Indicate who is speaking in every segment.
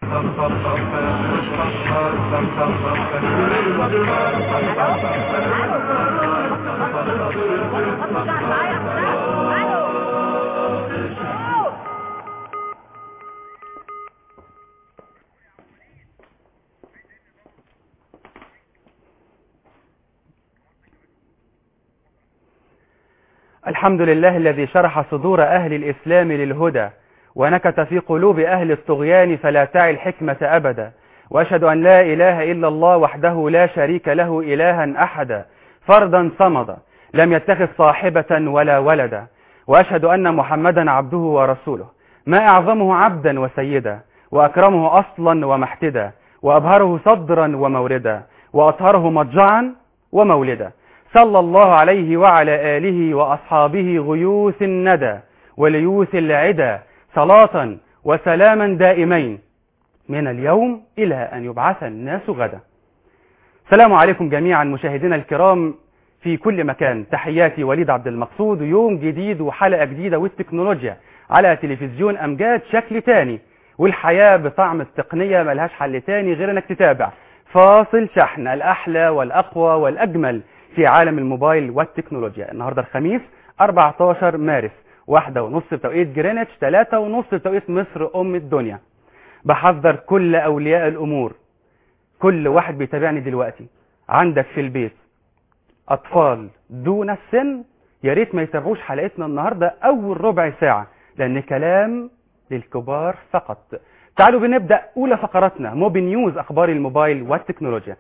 Speaker 1: الحمد لله الذي شرح صدور أهل الإسلام للهدى ونكت في قلوب أهل الطغيان فلا تعي الحكمة أبدا وأشهد أن لا إله إلا الله وحده لا شريك له إلها أحدا فردا صمدا لم يتخذ صاحبة ولا ولدا وأشهد أن محمدا عبده ورسوله ما أعظمه عبدا وسيدا وأكرمه أصلا ومحتدا وأبهره صدرا وموردا وأطهره مضجعا ومولدا صلى الله عليه وعلى آله وأصحابه غيوث الندى وليوث العدا صلاة وسلاما دائمين من اليوم إلى أن يبعث الناس غدا السلام عليكم جميعا مشاهدينا الكرام في كل مكان تحياتي وليد عبد المقصود يوم جديد وحلقة جديدة والتكنولوجيا على تلفزيون أمجاد شكل تاني والحياة بطعم التقنية ملهاش حل تاني غير انك تتابع فاصل شحن الأحلى والأقوى والأجمل في عالم الموبايل والتكنولوجيا النهاردة الخميس 14 مارس واحدة ونص بتوقيت جرينتش ثلاثة ونص بتوقيت مصر أم الدنيا بحذر كل أولياء الأمور كل واحد بيتابعني دلوقتي عندك في البيت أطفال دون السن يا ريت ما يتابعوش حلقتنا النهاردة أول ربع ساعة لأن كلام للكبار فقط تعالوا بنبدأ أولى فقراتنا موبي نيوز أخبار الموبايل والتكنولوجيا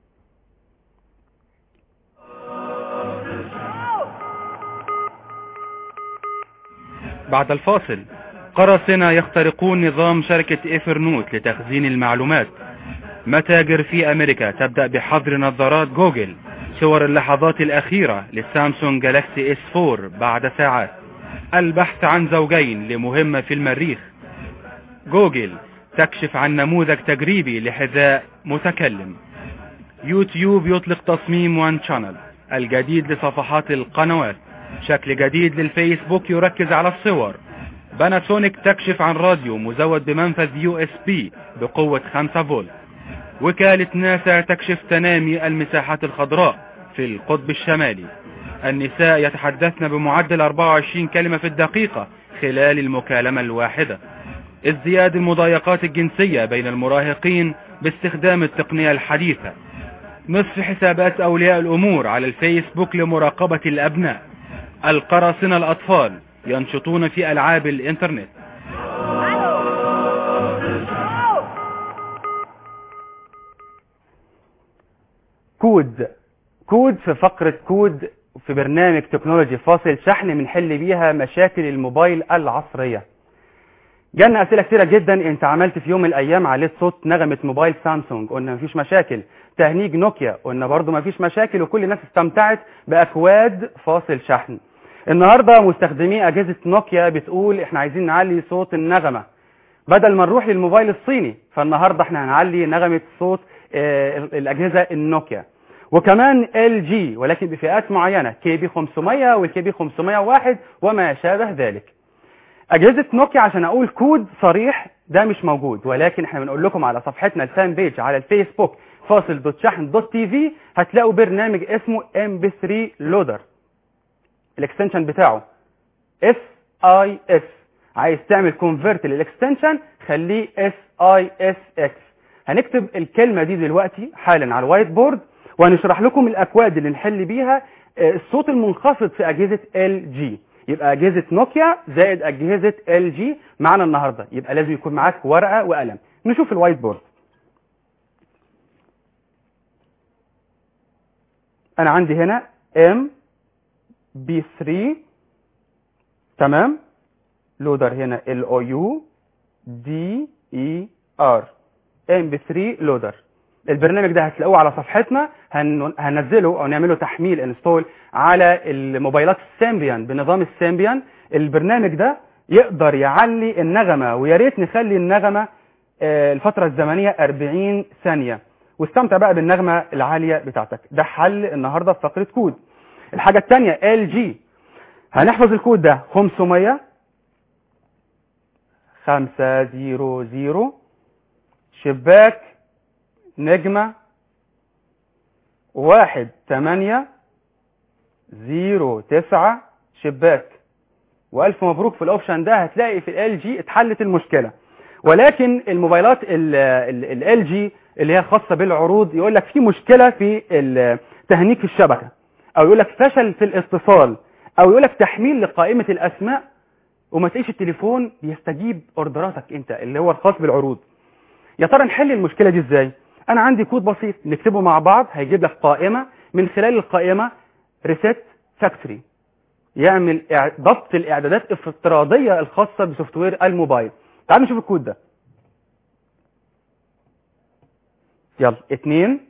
Speaker 1: بعد الفاصل قراصنة يخترقون نظام شركة إيفرنوت لتخزين المعلومات متاجر في أمريكا تبدأ بحظر نظارات جوجل صور اللحظات الأخيرة للسامسونج جالاكسي اس 4 بعد ساعات البحث عن زوجين لمهمة في المريخ جوجل تكشف عن نموذج تجريبي لحذاء متكلم يوتيوب يطلق تصميم وان شانل الجديد لصفحات القنوات شكل جديد للفيسبوك يركز على الصور باناسونيك تكشف عن راديو مزود بمنفذ يو اس بي بقوة 5 فولت وكالة ناسا تكشف تنامي المساحات الخضراء في القطب الشمالي النساء يتحدثن بمعدل 24 كلمة في الدقيقة خلال المكالمة الواحدة ازدياد المضايقات الجنسية بين المراهقين باستخدام التقنية الحديثة نصف حسابات أولياء الأمور على الفيسبوك لمراقبة الأبناء القراصنة الأطفال ينشطون في ألعاب الإنترنت كود كود في فقرة كود في برنامج تكنولوجي فاصل شحن بنحل بيها مشاكل الموبايل العصرية جالنا أسئلة كتيرة جدا انت عملت في يوم من الأيام عليه صوت نغمة موبايل سامسونج قلنا مفيش مشاكل تهنيج نوكيا قلنا برضو مفيش مشاكل وكل الناس استمتعت بأكواد فاصل شحن النهاردة مستخدمي أجهزة نوكيا بتقول احنا عايزين نعلي صوت النغمة بدل ما نروح للموبايل الصيني فالنهاردة احنا هنعلي نغمة صوت اه الأجهزة النوكيا وكمان ال جي ولكن بفئات معينة كي بي 500 والكي بي 501 وما شابه ذلك أجهزة نوكيا عشان أقول كود صريح ده مش موجود ولكن احنا بنقول لكم على صفحتنا الفان بيج على الفيسبوك فاصل دوت شحن دوت تي في هتلاقوا برنامج اسمه ام بي 3 لودر الاكستنشن بتاعه اس اي اس عايز تعمل كونفرت للاكستنشن خليه اس اي اس اكس هنكتب الكلمة دي دلوقتي حالا على الوايت بورد وهنشرح لكم الاكواد اللي نحل بيها الصوت المنخفض في اجهزة ال جي يبقى اجهزة نوكيا زائد اجهزة ال جي معانا النهاردة يبقى لازم يكون معاك ورقة وقلم نشوف الوايت بورد انا عندي هنا ام بي 3 تمام لودر هنا ال او يو دي اي ار ام بي 3 لودر البرنامج ده هتلاقوه على صفحتنا هن... هننزله او نعمله تحميل انستول على الموبايلات السامبيان بنظام السامبيان البرنامج ده يقدر يعلي النغمة ويا ريت نخلي النغمة الفترة الزمنية 40 ثانية واستمتع بقى بالنغمة العالية بتاعتك ده حل النهاردة في فقرة كود الحاجة التانية ال جي هنحفظ الكود ده 500 500 شباك نجمة واحد تمانية زيرو تسعة شباك والف مبروك في الاوبشن ده هتلاقي في ال جي اتحلت المشكله ولكن الموبايلات ال جي اللي هي خاصه بالعروض يقول لك في مشكله في ال- تهنيك الشبكه او يقول لك فشل في الاتصال او يقول لك تحميل لقائمه الاسماء وما تلاقيش التليفون بيستجيب اوردراتك انت اللي هو الخاص بالعروض يا ترى نحل المشكله دي ازاي انا عندي كود بسيط نكتبه مع بعض هيجيب لك قائمه من خلال القائمه ريسيت فاكتوري يعمل إع- ضبط الاعدادات الافتراضيه الخاصه بسوفت وير الموبايل تعالوا نشوف الكود ده يلا اتنين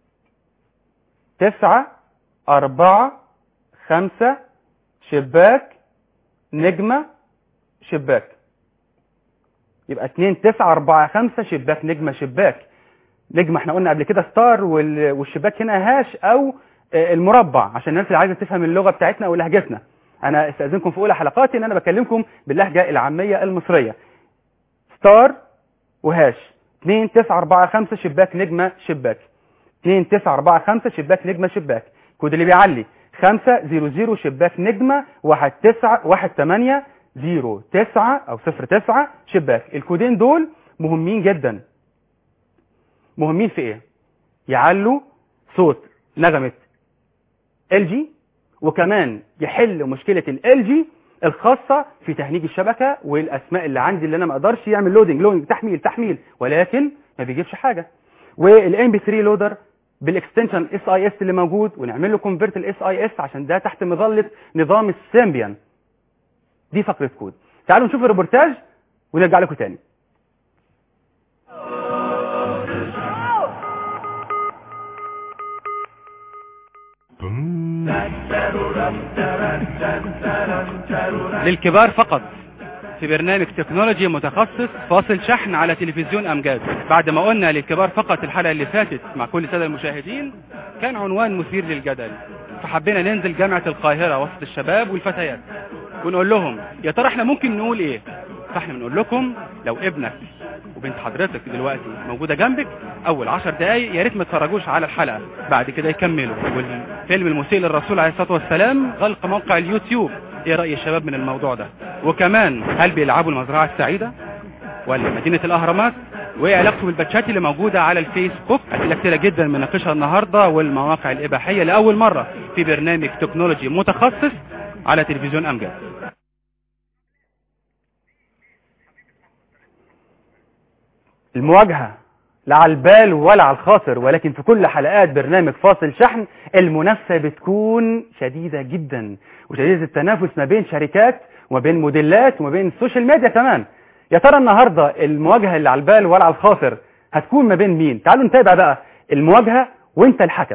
Speaker 1: تسعة أربعة خمسة شباك نجمة شباك يبقى اتنين تسعة أربعة خمسة شباك نجمة شباك نجمة احنا قلنا قبل كده ستار وال- والشباك هنا هاش أو آه، المربع عشان الناس اللي عايزة تفهم اللغة بتاعتنا أو لهجتنا أنا استأذنكم في أولى حلقاتي إن أنا بكلمكم باللهجة العامية المصرية ستار وهاش 2 9 4 5 شباك نجمة شباك 2 9 4 5 شباك نجمة شباك كود اللي بيعلي 5 0 0 شباك نجمة 1 9 1 8 0 9 أو 0 9 شباك الكودين دول مهمين جدا مهمين في ايه يعلوا صوت نغمة ال جي وكمان يحل مشكلة ال جي الخاصة في تهنيج الشبكة والاسماء اللي عندي اللي انا ما اقدرش يعمل لودنج لودنج تحميل تحميل ولكن ما بيجيبش حاجة والام بي 3 لودر بالاكستنشن اس اي اس اللي موجود ونعمل له كونفرت الاس اي اس عشان ده تحت مظلة نظام السيمبيان دي فقرة كود تعالوا نشوف الريبورتاج ونرجع لكم تاني للكبار فقط في برنامج تكنولوجي متخصص فاصل شحن على تلفزيون امجاد بعد ما قلنا للكبار فقط الحلقه اللي فاتت مع كل الساده المشاهدين كان عنوان مثير للجدل فحبينا ننزل جامعه القاهره وسط الشباب والفتيات ونقول لهم يا ترى احنا ممكن نقول ايه فاحنا بنقول لكم لو ابنك وبنت حضرتك دلوقتي موجوده جنبك اول عشر دقايق يا ريت ما تتفرجوش على الحلقه بعد كده يكملوا والفيلم المسيء للرسول عليه الصلاه والسلام غلق موقع اليوتيوب ايه راي الشباب من الموضوع ده وكمان هل بيلعبوا المزرعه السعيده ولا مدينه الاهرامات وايه علاقته بالباتشات اللي موجوده على الفيسبوك اسئله كتيره جدا بنناقشها النهارده والمواقع الاباحيه لاول مره في برنامج تكنولوجي متخصص على تلفزيون امجاد المواجهة لا على البال ولا على الخاطر ولكن في كل حلقات برنامج فاصل شحن المنافسة بتكون شديدة جدا وشديدة التنافس ما بين شركات وما بين موديلات وما بين السوشيال ميديا كمان يا ترى النهاردة المواجهة اللي على البال ولا على الخاطر هتكون ما بين مين تعالوا نتابع بقى المواجهة وانت الحكم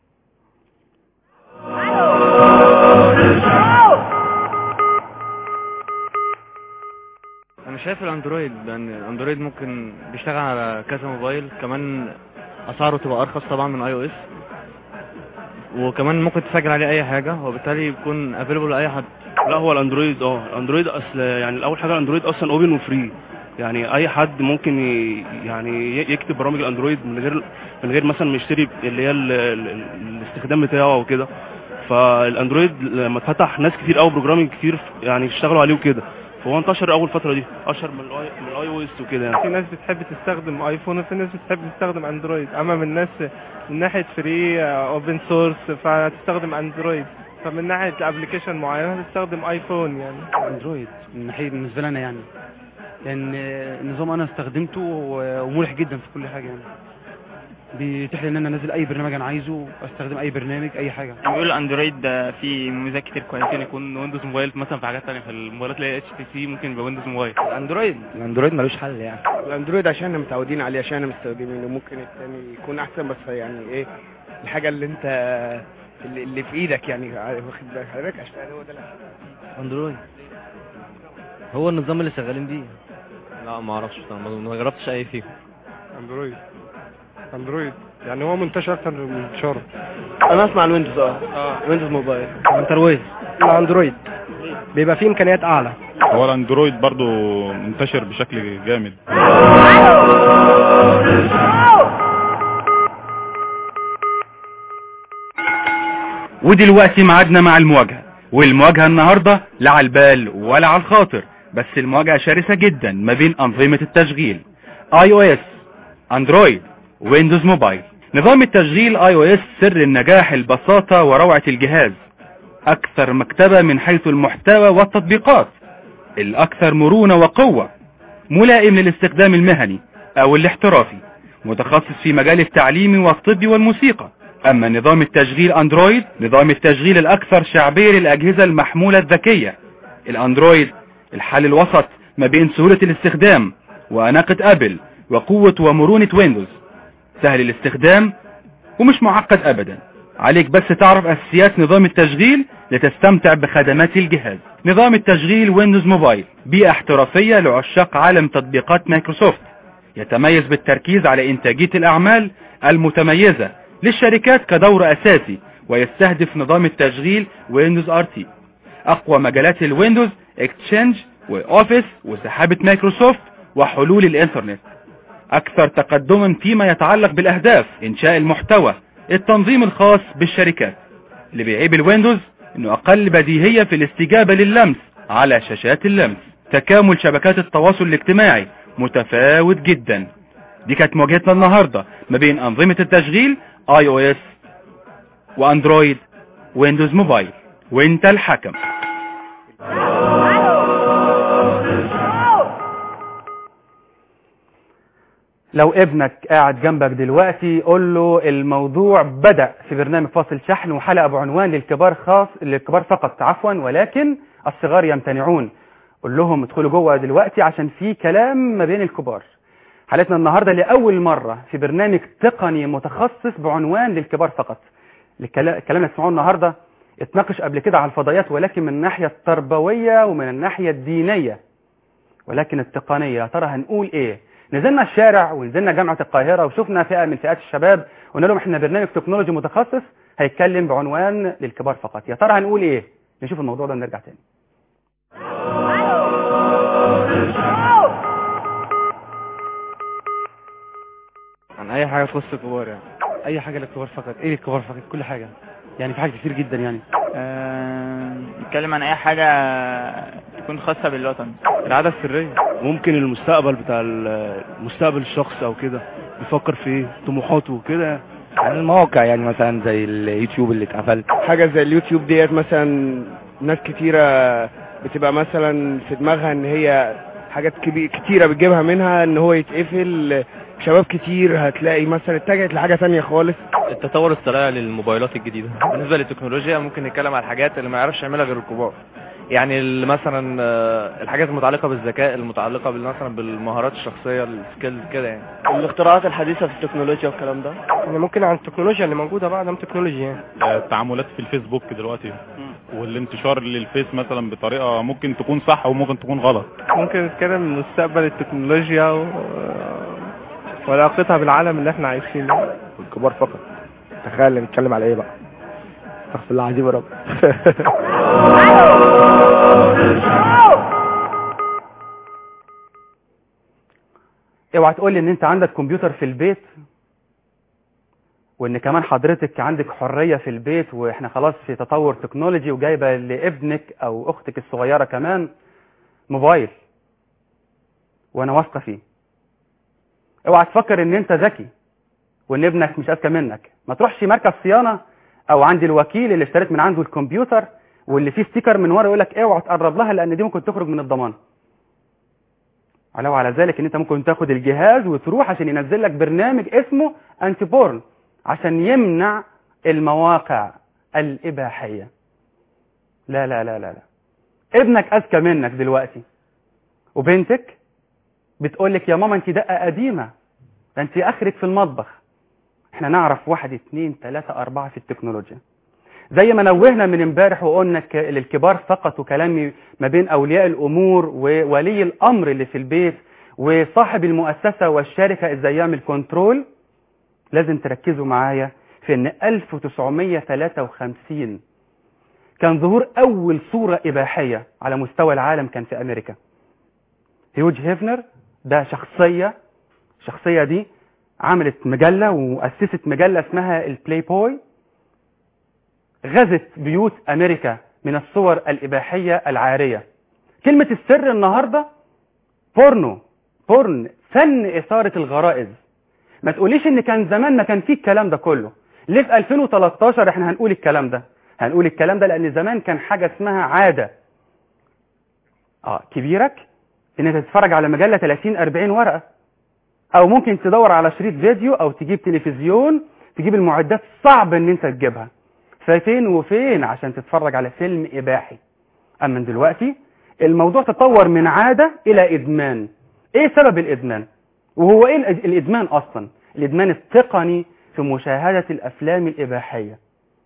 Speaker 2: انا شايف الاندرويد لان الاندرويد ممكن بيشتغل على كذا موبايل كمان اسعاره تبقى ارخص طبعا من اي او اس وكمان ممكن تسجل عليه اي حاجه وبالتالي بيكون افيلبل لاي حد
Speaker 3: لا هو الاندرويد اه الاندرويد اصل يعني اول حاجه الاندرويد اصلا اوبن وفري يعني اي حد ممكن ي- يعني ي- يكتب برامج الاندرويد من غير من غير مثلا ما يشتري اللي هي ال- ال- الاستخدام بتاعه او كده فالاندرويد لما اتفتح ناس كتير قوي بروجرامينج كتير اشتغلوا اشتغلوا عليه وكده فهو انتشر اول فتره دي اشهر من الاي من الاي او اس وكده يعني
Speaker 4: في ناس بتحب تستخدم ايفون وفي ناس بتحب تستخدم اندرويد اما من الناس من ناحيه فري اوبن سورس فتستخدم اندرويد فمن ناحيه الابلكيشن معينه هتستخدم ايفون يعني
Speaker 5: اندرويد من ناحيه بالنسبه لنا يعني لان النظام انا استخدمته و- ومريح جدا في كل حاجه يعني بيتيح لي ان انا انزل اي برنامج انا عايزه استخدم اي برنامج اي حاجه
Speaker 6: بيقول الاندرويد ده فيه مميزات كتير كويسه ممكن يكون ويندوز موبايل مثلا في حاجات تانية في الموبايلات اللي هي اتش تي سي ممكن يبقى ويندوز موبايل
Speaker 7: الاندرويد الاندرويد ملوش حل يعني
Speaker 8: الاندرويد عشان احنا متعودين عليه عشان احنا مستخدمينه ممكن التاني يكون احسن بس يعني ايه الحاجه اللي انت اللي, اللي في ايدك يعني واخد بالك حضرتك عشان هو ده الأحسن.
Speaker 2: اندرويد هو النظام اللي شغالين بيه
Speaker 7: لا ما اعرفش انا ما جربتش اي فيهم
Speaker 4: اندرويد اندرويد يعني هو منتشر اكتر من انتشار
Speaker 8: انا اسمع الويندوز اه ويندوز موبايل
Speaker 5: اندرويد
Speaker 8: الاندرويد بيبقى فيه امكانيات اعلى
Speaker 9: هو الاندرويد برضو منتشر بشكل جامد
Speaker 1: ودلوقتي معادنا مع المواجهة والمواجهة النهاردة لا على البال ولا على الخاطر بس المواجهة شرسة جدا ما بين أنظمة التشغيل اي او اس اندرويد ويندوز موبايل نظام التشغيل اي او اس سر النجاح البساطة وروعة الجهاز اكثر مكتبة من حيث المحتوى والتطبيقات الاكثر مرونة وقوة ملائم للاستخدام المهني او الاحترافي متخصص في مجال التعليم والطب والموسيقى اما نظام التشغيل اندرويد نظام التشغيل الاكثر شعبية للاجهزة المحمولة الذكية الاندرويد الحل الوسط ما بين سهولة الاستخدام واناقة ابل وقوة ومرونة ويندوز سهل الاستخدام ومش معقد ابدا عليك بس تعرف اساسيات نظام التشغيل لتستمتع بخدمات الجهاز نظام التشغيل ويندوز موبايل بيئة احترافية لعشاق عالم تطبيقات مايكروسوفت يتميز بالتركيز على انتاجية الاعمال المتميزة للشركات كدور اساسي ويستهدف نظام التشغيل ويندوز ار تي اقوى مجالات الويندوز اكتشينج واوفيس وسحابة مايكروسوفت وحلول الانترنت اكثر تقدما فيما يتعلق بالاهداف انشاء المحتوى التنظيم الخاص بالشركات اللي بيعيب الويندوز انه اقل بديهية في الاستجابة لللمس على شاشات اللمس تكامل شبكات التواصل الاجتماعي متفاوت جدا دي كانت مواجهتنا النهاردة ما بين انظمة التشغيل اي او اس واندرويد ويندوز موبايل وانت الحكم لو ابنك قاعد جنبك دلوقتي قول له الموضوع بدأ في برنامج فاصل شحن وحلقة بعنوان للكبار خاص للكبار فقط عفوا ولكن الصغار يمتنعون قول لهم ادخلوا جوه دلوقتي عشان في كلام ما بين الكبار حلقتنا النهاردة لأول مرة في برنامج تقني متخصص بعنوان للكبار فقط الكلام اللي تسمعوه النهاردة اتناقش قبل كده على الفضائيات ولكن من الناحية التربوية ومن الناحية الدينية ولكن التقنية يا ترى هنقول ايه نزلنا الشارع ونزلنا جامعة القاهرة وشفنا فئة من فئات الشباب وقلنا لهم احنا برنامج تكنولوجي متخصص هيتكلم بعنوان للكبار فقط يا ترى هنقول ايه نشوف الموضوع ده ونرجع تاني
Speaker 2: عن اي حاجة تخص الكبار يعني
Speaker 5: اي حاجه للكبار فقط ايه للكبار فقط كل حاجه يعني في حاجات كتير جدا يعني
Speaker 6: آه، نتكلم عن اي حاجة تكون خاصة بالوطن
Speaker 2: العادة السرية
Speaker 3: ممكن المستقبل بتاع ال- مستقبل الشخص او كده بيفكر في ايه طموحاته وكده
Speaker 7: عن المواقع يعني مثلا زي اليوتيوب اللي اتقفل
Speaker 8: حاجة زي اليوتيوب ديت مثلا ناس كتيرة بتبقى مثلا في دماغها ان هي حاجات كبي- كتيرة بتجيبها منها ان هو يتقفل شباب كتير هتلاقي مثلا اتجهت لحاجة تانية خالص
Speaker 7: التطور السريع للموبايلات الجديدة
Speaker 9: بالنسبة للتكنولوجيا ممكن نتكلم على الحاجات اللي ما يعرفش يعملها غير الكبار يعني ال- مثلا آه، الحاجات المتعلقة بالذكاء المتعلقة بال- مثلا بالمهارات الشخصية السكيلز كده يعني
Speaker 8: الاختراعات الحديثة في التكنولوجيا والكلام ده
Speaker 4: يعني ممكن عن التكنولوجيا اللي موجودة بقى ده تكنولوجيا يعني
Speaker 10: التعاملات في الفيسبوك دلوقتي والانتشار للفيس مثلا بطريقة ممكن تكون صح وممكن تكون غلط
Speaker 4: ممكن نتكلم مستقبل التكنولوجيا و... وعلاقتها بالعالم اللي احنا عايشينه
Speaker 8: الكبار فقط تخيل نتكلم على ايه بقى استغفر الله العظيم يا رب
Speaker 1: اوعى تقول لي ان انت عندك كمبيوتر في البيت وان كمان حضرتك عندك حرية في البيت واحنا خلاص في تطور تكنولوجي وجايبة لابنك او اختك الصغيرة كمان موبايل وانا واثقة فيه اوعى تفكر ان انت ذكي وان ابنك مش اذكى منك ما تروحش مركز صيانة او عند الوكيل اللي اشتريت من عنده الكمبيوتر واللي فيه ستيكر من ورا يقول لك اوعى تقرب لها لان دي ممكن تخرج من الضمان علاوة على ذلك ان انت ممكن تاخد الجهاز وتروح عشان ينزل لك برنامج اسمه انتي بورن عشان يمنع المواقع الاباحية لا لا لا لا لا ابنك اذكى منك دلوقتي وبنتك بتقول لك يا ماما انت دقة قديمة ده انت اخرك في المطبخ احنا نعرف واحد اتنين تلاتة اربعة في التكنولوجيا زي ما نوهنا من امبارح وقلنا ك- للكبار فقط وكلامي ما بين اولياء الامور وولي الامر اللي في البيت وصاحب المؤسسة والشركة ازاي يعمل كنترول لازم تركزوا معايا في ان 1953 كان ظهور اول صورة اباحية على مستوى العالم كان في امريكا هيوج هيفنر ده شخصية الشخصية دي عملت مجلة وأسست مجلة اسمها البلاي بوي غزت بيوت أمريكا من الصور الإباحية العارية كلمة السر النهاردة بورنو بورن فن إثارة الغرائز ما تقوليش إن كان زمان ما كان فيه الكلام ده كله ليه في 2013 احنا هنقول الكلام ده هنقول الكلام ده لأن زمان كان حاجة اسمها عادة اه كبيرك ان انت تتفرج على مجلة 30 40 ورقة او ممكن تدور على شريط فيديو او تجيب تلفزيون تجيب المعدات صعب ان انت تجيبها ففين وفين عشان تتفرج على فيلم اباحي اما دلوقتي الموضوع تطور من عادة الى ادمان ايه سبب الادمان وهو ايه الإد- الادمان اصلا الادمان التقني في مشاهدة الافلام الاباحية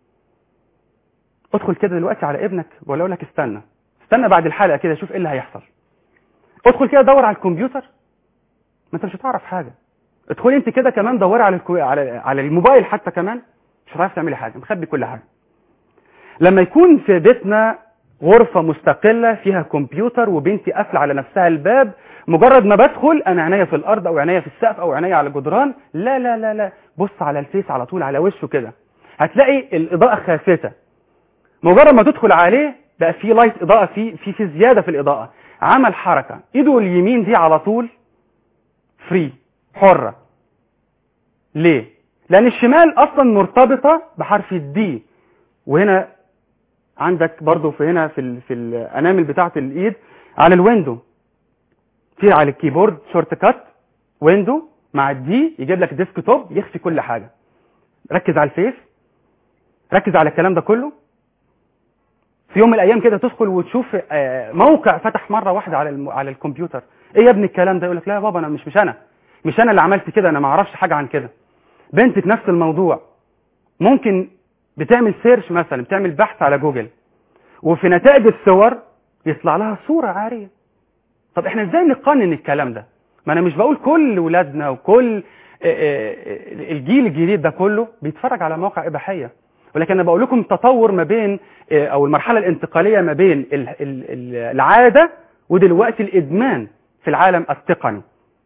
Speaker 1: ادخل كده دلوقتي على ابنك ولا اقول لك استنى استنى بعد الحلقة كده شوف ايه اللي هيحصل ادخل كده دور على الكمبيوتر ما انت مش هتعرف حاجة ادخلي انت كده كمان دوري على الكو... على على الموبايل حتى كمان مش هتعرف تعملي حاجة مخبي كل حاجة لما يكون في بيتنا غرفة مستقلة فيها كمبيوتر وبنتي قافلة على نفسها الباب مجرد ما بدخل انا عينيا في الارض او عينيا في السقف او عينيا على الجدران لا لا لا لا بص على الفيس على طول على وشه كده هتلاقي الاضاءة خافتة مجرد ما تدخل عليه بقى في لايت اضاءة في في في زيادة في الاضاءة عمل حركة ايده اليمين دي على طول فري حرة ليه لان الشمال اصلا مرتبطة بحرف الدي وهنا عندك برضو في هنا في ال في الانامل بتاعه الايد على الويندو في على الكيبورد شورت كات ويندو مع الدي يجيب لك ديسك توب يخفي كل حاجه ركز على الفيس ركز على الكلام ده كله في يوم من الايام كده تدخل وتشوف آه، موقع فتح مره واحده على الم... على الكمبيوتر ايه يا ابني الكلام ده يقول لك لا يا بابا انا مش مش انا مش انا اللي عملت كده انا ما اعرفش حاجه عن كده بنت في نفس الموضوع ممكن بتعمل سيرش مثلا بتعمل بحث على جوجل وفي نتائج الصور يطلع لها صورة عارية طب احنا ازاي نقنن الكلام ده ما انا مش بقول كل ولادنا وكل آه، آه، الجيل الجديد ده كله بيتفرج على مواقع اباحيه ولكن انا بقول لكم التطور ما بين آه، او المرحله الانتقاليه ما بين ال- ال- ال- العاده ودلوقتي الادمان في العالم التقني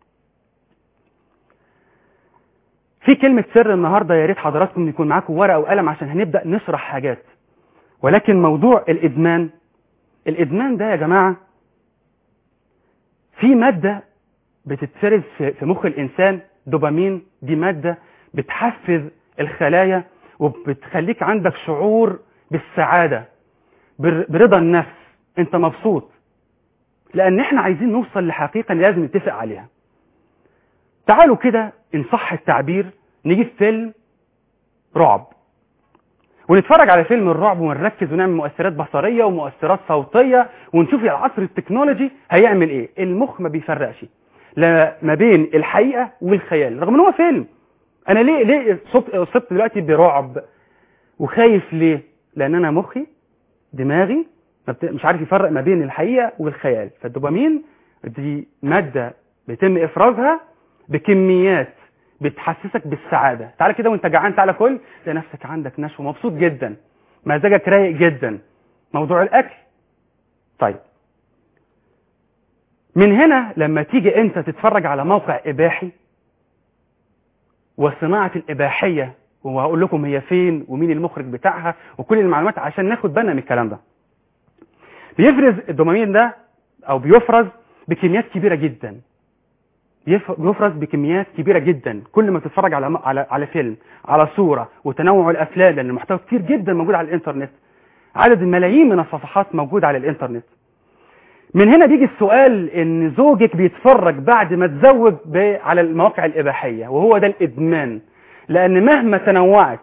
Speaker 1: في كلمة سر النهاردة يا ريت حضراتكم يكون معاكم ورقة وقلم عشان هنبدأ نشرح حاجات ولكن موضوع الإدمان الإدمان ده يا جماعة في مادة بتتفرز في في مخ الإنسان دوبامين دي مادة بتحفز الخلايا وبتخليك عندك شعور بالسعادة بر- برضا النفس انت مبسوط لأن احنا عايزين نوصل لحقيقة لازم نتفق عليها تعالوا كده إن صح التعبير نجيب فيلم رعب ونتفرج على فيلم الرعب ونركز ونعمل مؤثرات بصرية ومؤثرات صوتية ونشوف العصر التكنولوجي هيعمل ايه المخ ما بيفرقش لا ما بين الحقيقة والخيال رغم ان هو فيلم انا ليه ليه صبت صبت دلوقتي برعب وخايف ليه لان انا مخي دماغي ما بت- مش عارف يفرق ما بين الحقيقة والخيال فالدوبامين دي مادة بيتم افرازها بكميات بتحسسك بالسعادة تعالى كده وانت جعان تعالى كل تلاقي نفسك عندك نشوة مبسوط جدا مزاجك رايق جدا موضوع الاكل طيب من هنا لما تيجي انت تتفرج على موقع اباحي وصناعة الاباحية وهقول لكم هي فين ومين المخرج بتاعها وكل المعلومات عشان ناخد بالنا من الكلام ده بيفرز الدوبامين ده او بيفرز بكميات كبيرة جدا يف- بيفرز بكميات كبيره جدا كل ما تتفرج على على على فيلم على صوره وتنوع الافلام لان المحتوى كتير جدا موجود على الانترنت عدد الملايين من الصفحات موجود على الانترنت من هنا بيجي السؤال ان زوجك بيتفرج بعد ما تزوج ب- على المواقع الاباحيه وهو ده الادمان لان مهما تنوعت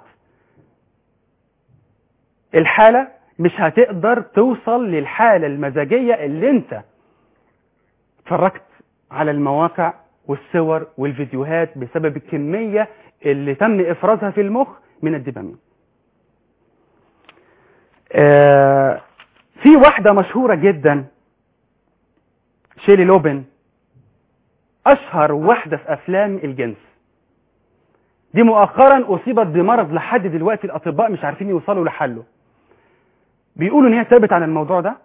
Speaker 1: الحاله مش هتقدر توصل للحاله المزاجيه اللي انت اتفرجت على المواقع والصور والفيديوهات بسبب الكمية اللي تم إفرازها في المخ من الدوبامين آه في واحدة مشهورة جدا شيلي لوبن أشهر واحدة في أفلام الجنس دي مؤخرا أصيبت بمرض لحد دلوقتي الأطباء مش عارفين يوصلوا لحله بيقولوا إن هي تابت عن الموضوع ده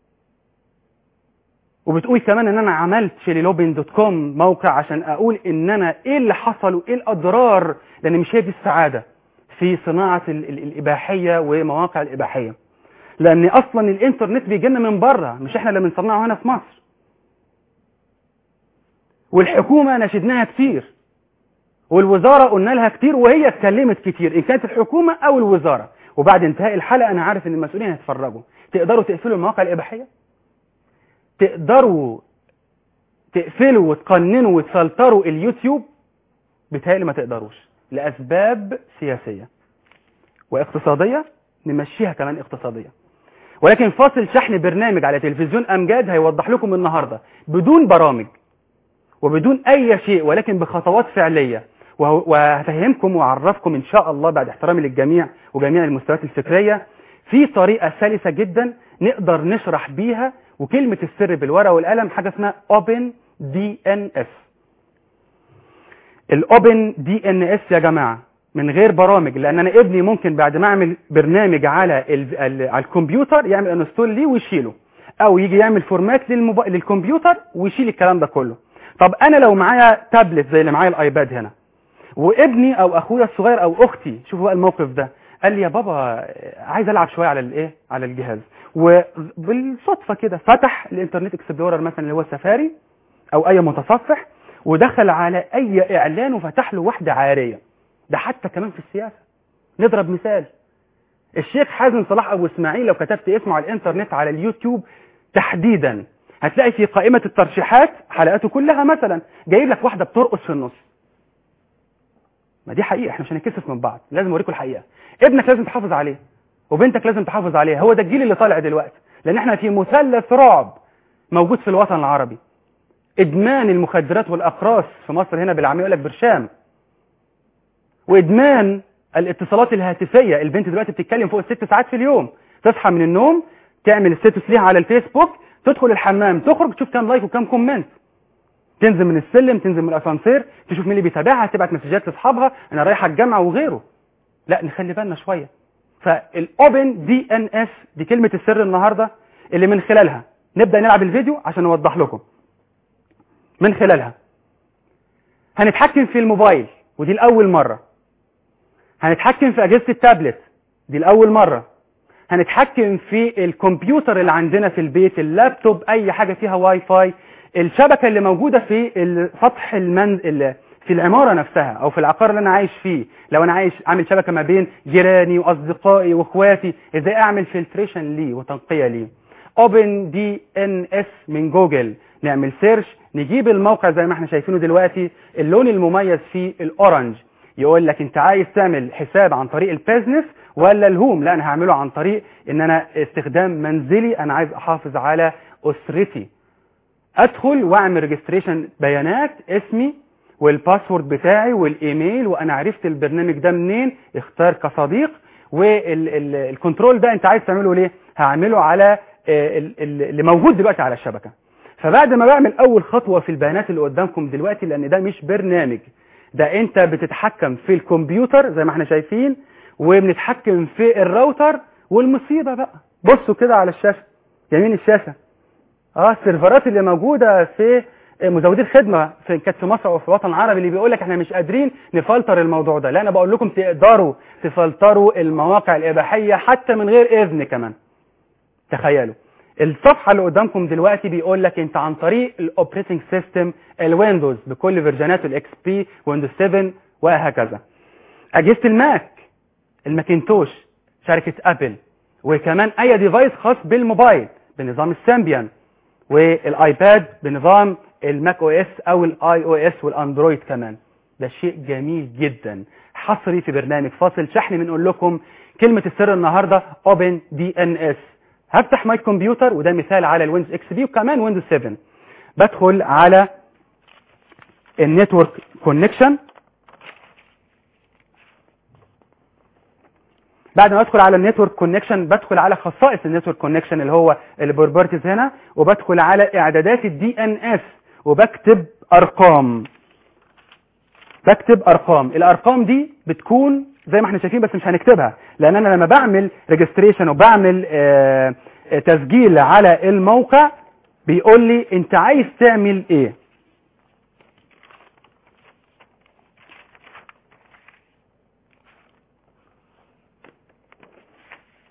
Speaker 1: وبتقول كمان ان انا عملت شيليلوبين دوت كوم موقع عشان اقول ان انا ايه اللي حصل وايه الاضرار لان مش هي دي السعاده في صناعة ال- ال- الإباحية ومواقع الإباحية لأن أصلا الإنترنت بيجي لنا من بره مش إحنا اللي بنصنعه هنا في مصر والحكومة نشدناها كتير والوزارة قلنا لها كتير وهي اتكلمت كتير إن كانت الحكومة أو الوزارة وبعد انتهاء الحلقة أنا عارف إن المسؤولين هيتفرجوا تقدروا تقفلوا المواقع الإباحية تقدروا تقفلوا وتقننوا وتفلتروا اليوتيوب بتهيألي ما تقدروش لأسباب سياسية واقتصادية نمشيها كمان اقتصادية ولكن فاصل شحن برنامج على تلفزيون أمجاد هيوضح لكم النهاردة بدون برامج وبدون أي شيء ولكن بخطوات فعلية وه- وهفهمكم وأعرفكم إن شاء الله بعد احترامي للجميع وجميع المستويات الفكرية في طريقة سلسة جدا نقدر نشرح بيها وكلمة السر بالورقة والقلم حاجة اسمها Open DNS الاوبن دي ان اس يا جماعه من غير برامج لان انا ابني ممكن بعد ما اعمل برنامج على ال ال على الكمبيوتر يعمل انستول ليه ويشيله او يجي يعمل فورمات للموب... للكمبيوتر ويشيل الكلام ده كله طب انا لو معايا تابلت زي اللي معايا الايباد هنا وابني او اخويا الصغير او اختي شوفوا بقى الموقف ده قال لي يا بابا عايز العب شويه على الايه على الجهاز وبالصدفه كده فتح الانترنت اكسبلورر مثلا اللي هو سفاري او اي متصفح ودخل على اي اعلان وفتح له واحده عاريه ده حتى كمان في السياسه نضرب مثال الشيخ حازم صلاح ابو اسماعيل لو كتبت اسمه على الانترنت على اليوتيوب تحديدا هتلاقي في قائمه الترشيحات حلقاته كلها مثلا جايب لك واحده بترقص في النص ما دي حقيقه احنا مش هنتكسف من بعض لازم اوريكم الحقيقه ابنك لازم تحافظ عليه وبنتك لازم تحافظ عليها هو ده الجيل اللي طالع دلوقتي لان احنا في مثلث رعب موجود في الوطن العربي ادمان المخدرات والاقراص في مصر هنا بالعاميه يقول لك برشام وادمان الاتصالات الهاتفيه البنت دلوقتي بتتكلم فوق الست ساعات في اليوم تصحى من النوم تعمل ستاتس ليها على الفيسبوك تدخل الحمام تخرج تشوف كام لايك وكام كومنت تنزل من السلم تنزل من الاسانسير تشوف مين اللي بيتابعها تبعت مسجات لاصحابها انا رايحه الجامعه وغيره لا نخلي بالنا شويه فالاوبن دي ان اس دي كلمه السر النهارده اللي من خلالها نبدا نلعب الفيديو عشان نوضح لكم من خلالها هنتحكم في الموبايل ودي الأول مرة هنتحكم في أجهزة التابلت دي الأول مرة هنتحكم في الكمبيوتر اللي عندنا في البيت اللابتوب أي حاجة فيها واي فاي الشبكة اللي موجودة في سطح المنزل في العمارة نفسها أو في العقار اللي أنا عايش فيه لو أنا عايش أعمل شبكة ما بين جيراني وأصدقائي وإخواتي إزاي أعمل فلتريشن ليه وتنقية ليه اوبن دي ان اس من جوجل نعمل سيرش نجيب الموقع زي ما احنا شايفينه دلوقتي اللون المميز فيه الاورنج يقول لك انت عايز تعمل حساب عن طريق البيزنس ولا الهوم لا انا هعمله عن طريق ان انا استخدام منزلي انا عايز احافظ على اسرتي ادخل واعمل ريجستريشن بيانات اسمي والباسورد بتاعي والايميل وانا عرفت البرنامج ده منين اختار كصديق والكنترول ده انت عايز تعمله ليه هعمله على اللي موجود دلوقتي على الشبكة فبعد ما بعمل اول خطوة في البيانات اللي قدامكم دلوقتي لان ده مش برنامج ده انت بتتحكم في الكمبيوتر زي ما احنا شايفين وبنتحكم في الراوتر والمصيبة بقى بصوا كده على الشاشة يمين الشاشة اه السيرفرات اللي موجودة في مزودي الخدمة في كانت في مصر او في الوطن العربي اللي بيقول لك احنا مش قادرين نفلتر الموضوع ده لا انا بقول لكم تقدروا تفلتروا المواقع الاباحية حتى من غير اذن كمان تخيلوا الصفحة اللي قدامكم دلوقتي بيقول لك انت عن طريق الاوبريتنج سيستم الويندوز بكل فيرجناته الاكس بي ويندوز 7 وهكذا اجهزة الماك الماكنتوش شركة ابل وكمان اي ديفايس خاص بالموبايل بنظام السامبيان والايباد بنظام الماك او اس او الاي او اس والاندرويد كمان ده شيء جميل جدا حصري في برنامج فاصل شحن بنقول لكم كلمة السر النهاردة اوبن دي ان اس هفتح ماي كمبيوتر وده مثال على الويندوز اكس بي وكمان ويندوز 7 بدخل على النتورك كونكشن بعد ما ادخل على النتورك كونكشن بدخل على خصائص النتورك كونكشن اللي هو البروبرتيز هنا وبدخل على اعدادات الدي ان اس وبكتب ارقام بكتب ارقام الارقام دي بتكون زي ما احنا شايفين بس مش هنكتبها لان انا لما بعمل ريجستريشن وبعمل آه تسجيل على الموقع بيقول لي انت عايز تعمل ايه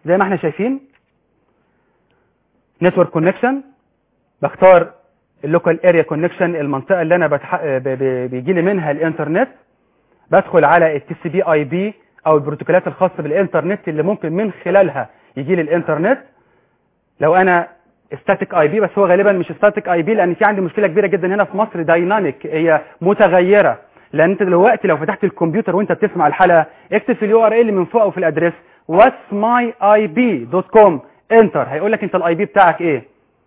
Speaker 1: زي ما احنا شايفين نتورك كونكشن بختار اللوكال اريا كونكشن المنطقه اللي انا بتح... بيجي لي منها الانترنت بدخل على التي سي بي اي بي او البروتوكولات الخاصه بالانترنت اللي ممكن من خلالها يجي لي الانترنت لو انا ستاتيك اي بي بس هو غالبا مش ستاتيك اي بي لان في عندي مشكله كبيره جدا هنا في مصر دايناميك هي متغيره لان انت دلوقتي لو فتحت الكمبيوتر وانت بتسمع الحلقه اكتب في اليو ار ال من فوق او في الادريس whatsmyib.com انتر هيقول لك انت الاي بي بتاعك ايه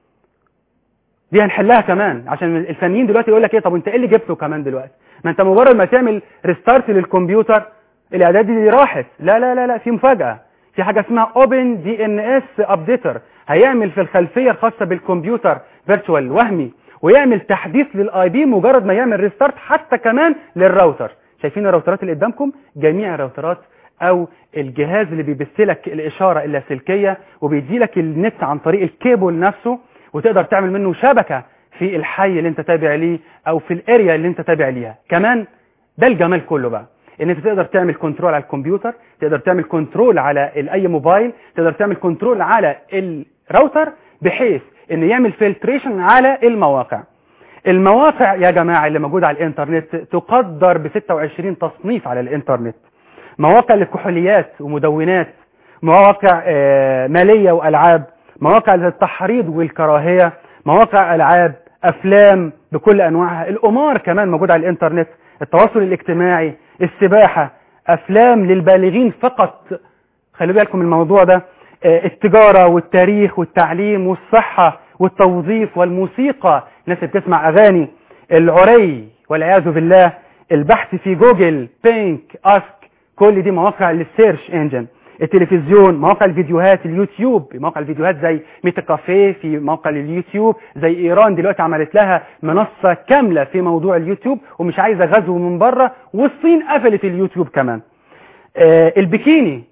Speaker 1: دي هنحلها كمان عشان الفنيين دلوقتي يقول لك ايه طب انت ايه اللي جبته كمان دلوقتي ما انت مجرد ما تعمل ريستارت للكمبيوتر الاعداد دي راحت لا لا لا لا في مفاجاه في حاجه اسمها اوبن دي ان اس ابديتر هيعمل في الخلفيه الخاصه بالكمبيوتر فيرتشوال وهمي ويعمل تحديث للاي بي مجرد ما يعمل ريستارت حتى كمان للراوتر شايفين الراوترات اللي قدامكم جميع الراوترات او الجهاز اللي بيبث لك الاشاره اللاسلكيه وبيدي لك النت عن طريق الكيبل نفسه وتقدر تعمل منه شبكه في الحي اللي انت تابع ليه او في الاريا اللي انت تابع ليها كمان ده الجمال كله بقى ان انت تقدر تعمل كنترول على الكمبيوتر تقدر تعمل كنترول على اي موبايل تقدر تعمل كنترول على الراوتر بحيث ان يعمل فلتريشن على المواقع المواقع يا جماعه اللي موجوده على الانترنت تقدر ب 26 تصنيف على الانترنت مواقع للكحوليات ومدونات مواقع آه ماليه والعاب مواقع للتحريض والكراهيه مواقع العاب افلام بكل انواعها القمار كمان موجود على الانترنت التواصل الاجتماعي السباحه افلام للبالغين فقط خلي بالكم من الموضوع ده آه التجاره والتاريخ والتعليم والصحه والتوظيف والموسيقى الناس اللي بتسمع اغاني العري والعياذ بالله البحث في جوجل بينك اسك كل دي مواقع للسيرش انجن التلفزيون مواقع الفيديوهات اليوتيوب مواقع الفيديوهات زي ميتا كافيه في موقع اليوتيوب زي ايران دلوقتي عملت لها منصه كامله في موضوع اليوتيوب ومش عايزه غزو من بره والصين قفلت اليوتيوب كمان آه البكيني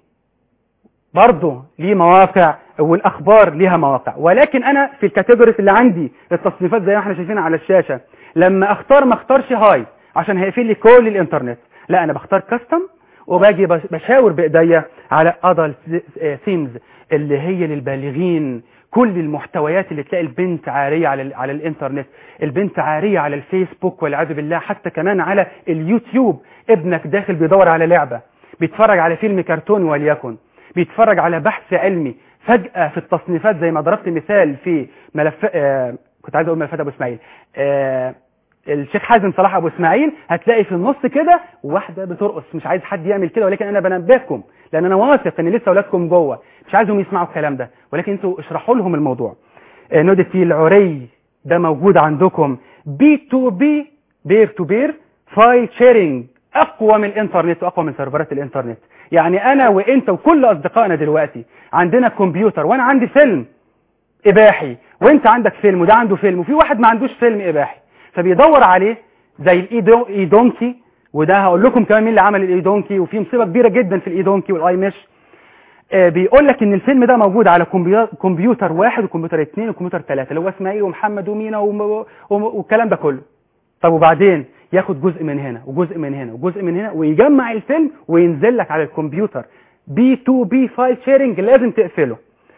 Speaker 1: برضه ليه مواقع والاخبار ليها مواقع ولكن انا في الكاتيجوريز اللي عندي التصنيفات زي ما احنا شايفينها على الشاشه لما اختار ما اختارش هاي عشان هيقفل لي كل الانترنت لا انا بختار كاستم وباجي بشاور بايديا على ادلت ثيمز اللي هي للبالغين كل المحتويات اللي تلاقي البنت عاريه على على الانترنت البنت عاريه على الفيسبوك والعياذ بالله حتى كمان على اليوتيوب ابنك داخل بيدور على لعبه بيتفرج على فيلم كرتون وليكن بيتفرج على بحث علمي فجأة في التصنيفات زي ما ضربت مثال في ملف آه كنت عايز اقول ملفات ابو اسماعيل آه الشيخ حازم صلاح ابو اسماعيل هتلاقي في النص كده واحده بترقص مش عايز حد يعمل كده ولكن انا بنبهكم لان انا واثق ان لسه اولادكم جوه مش عايزهم يسمعوا الكلام ده ولكن انتوا اشرحوا لهم الموضوع آه نودي في العري ده موجود عندكم بي تو بي بير تو بير فايل شيرنج اقوى من الانترنت واقوى من سيرفرات الانترنت يعني انا وانت وكل اصدقائنا دلوقتي عندنا كمبيوتر وانا عندي فيلم اباحي وانت عندك فيلم وده عنده فيلم وفي واحد ما عندوش فيلم اباحي فبيدور عليه زي الايدونكي وده هقول لكم كمان مين اللي عمل الايدونكي وفي مصيبه كبيره جدا في الايدونكي والاي مش آه بيقول لك ان الفيلم ده موجود على كمبيوتر واحد وكمبيوتر اثنين وكمبيوتر ثلاثه اللي هو اسماعيل ومحمد ومينا والكلام ده كله طب وبعدين ياخد جزء من هنا وجزء من هنا وجزء من هنا ويجمع الفيلم وينزل لك على الكمبيوتر بي تو بي فايل شيرنج لازم تقفله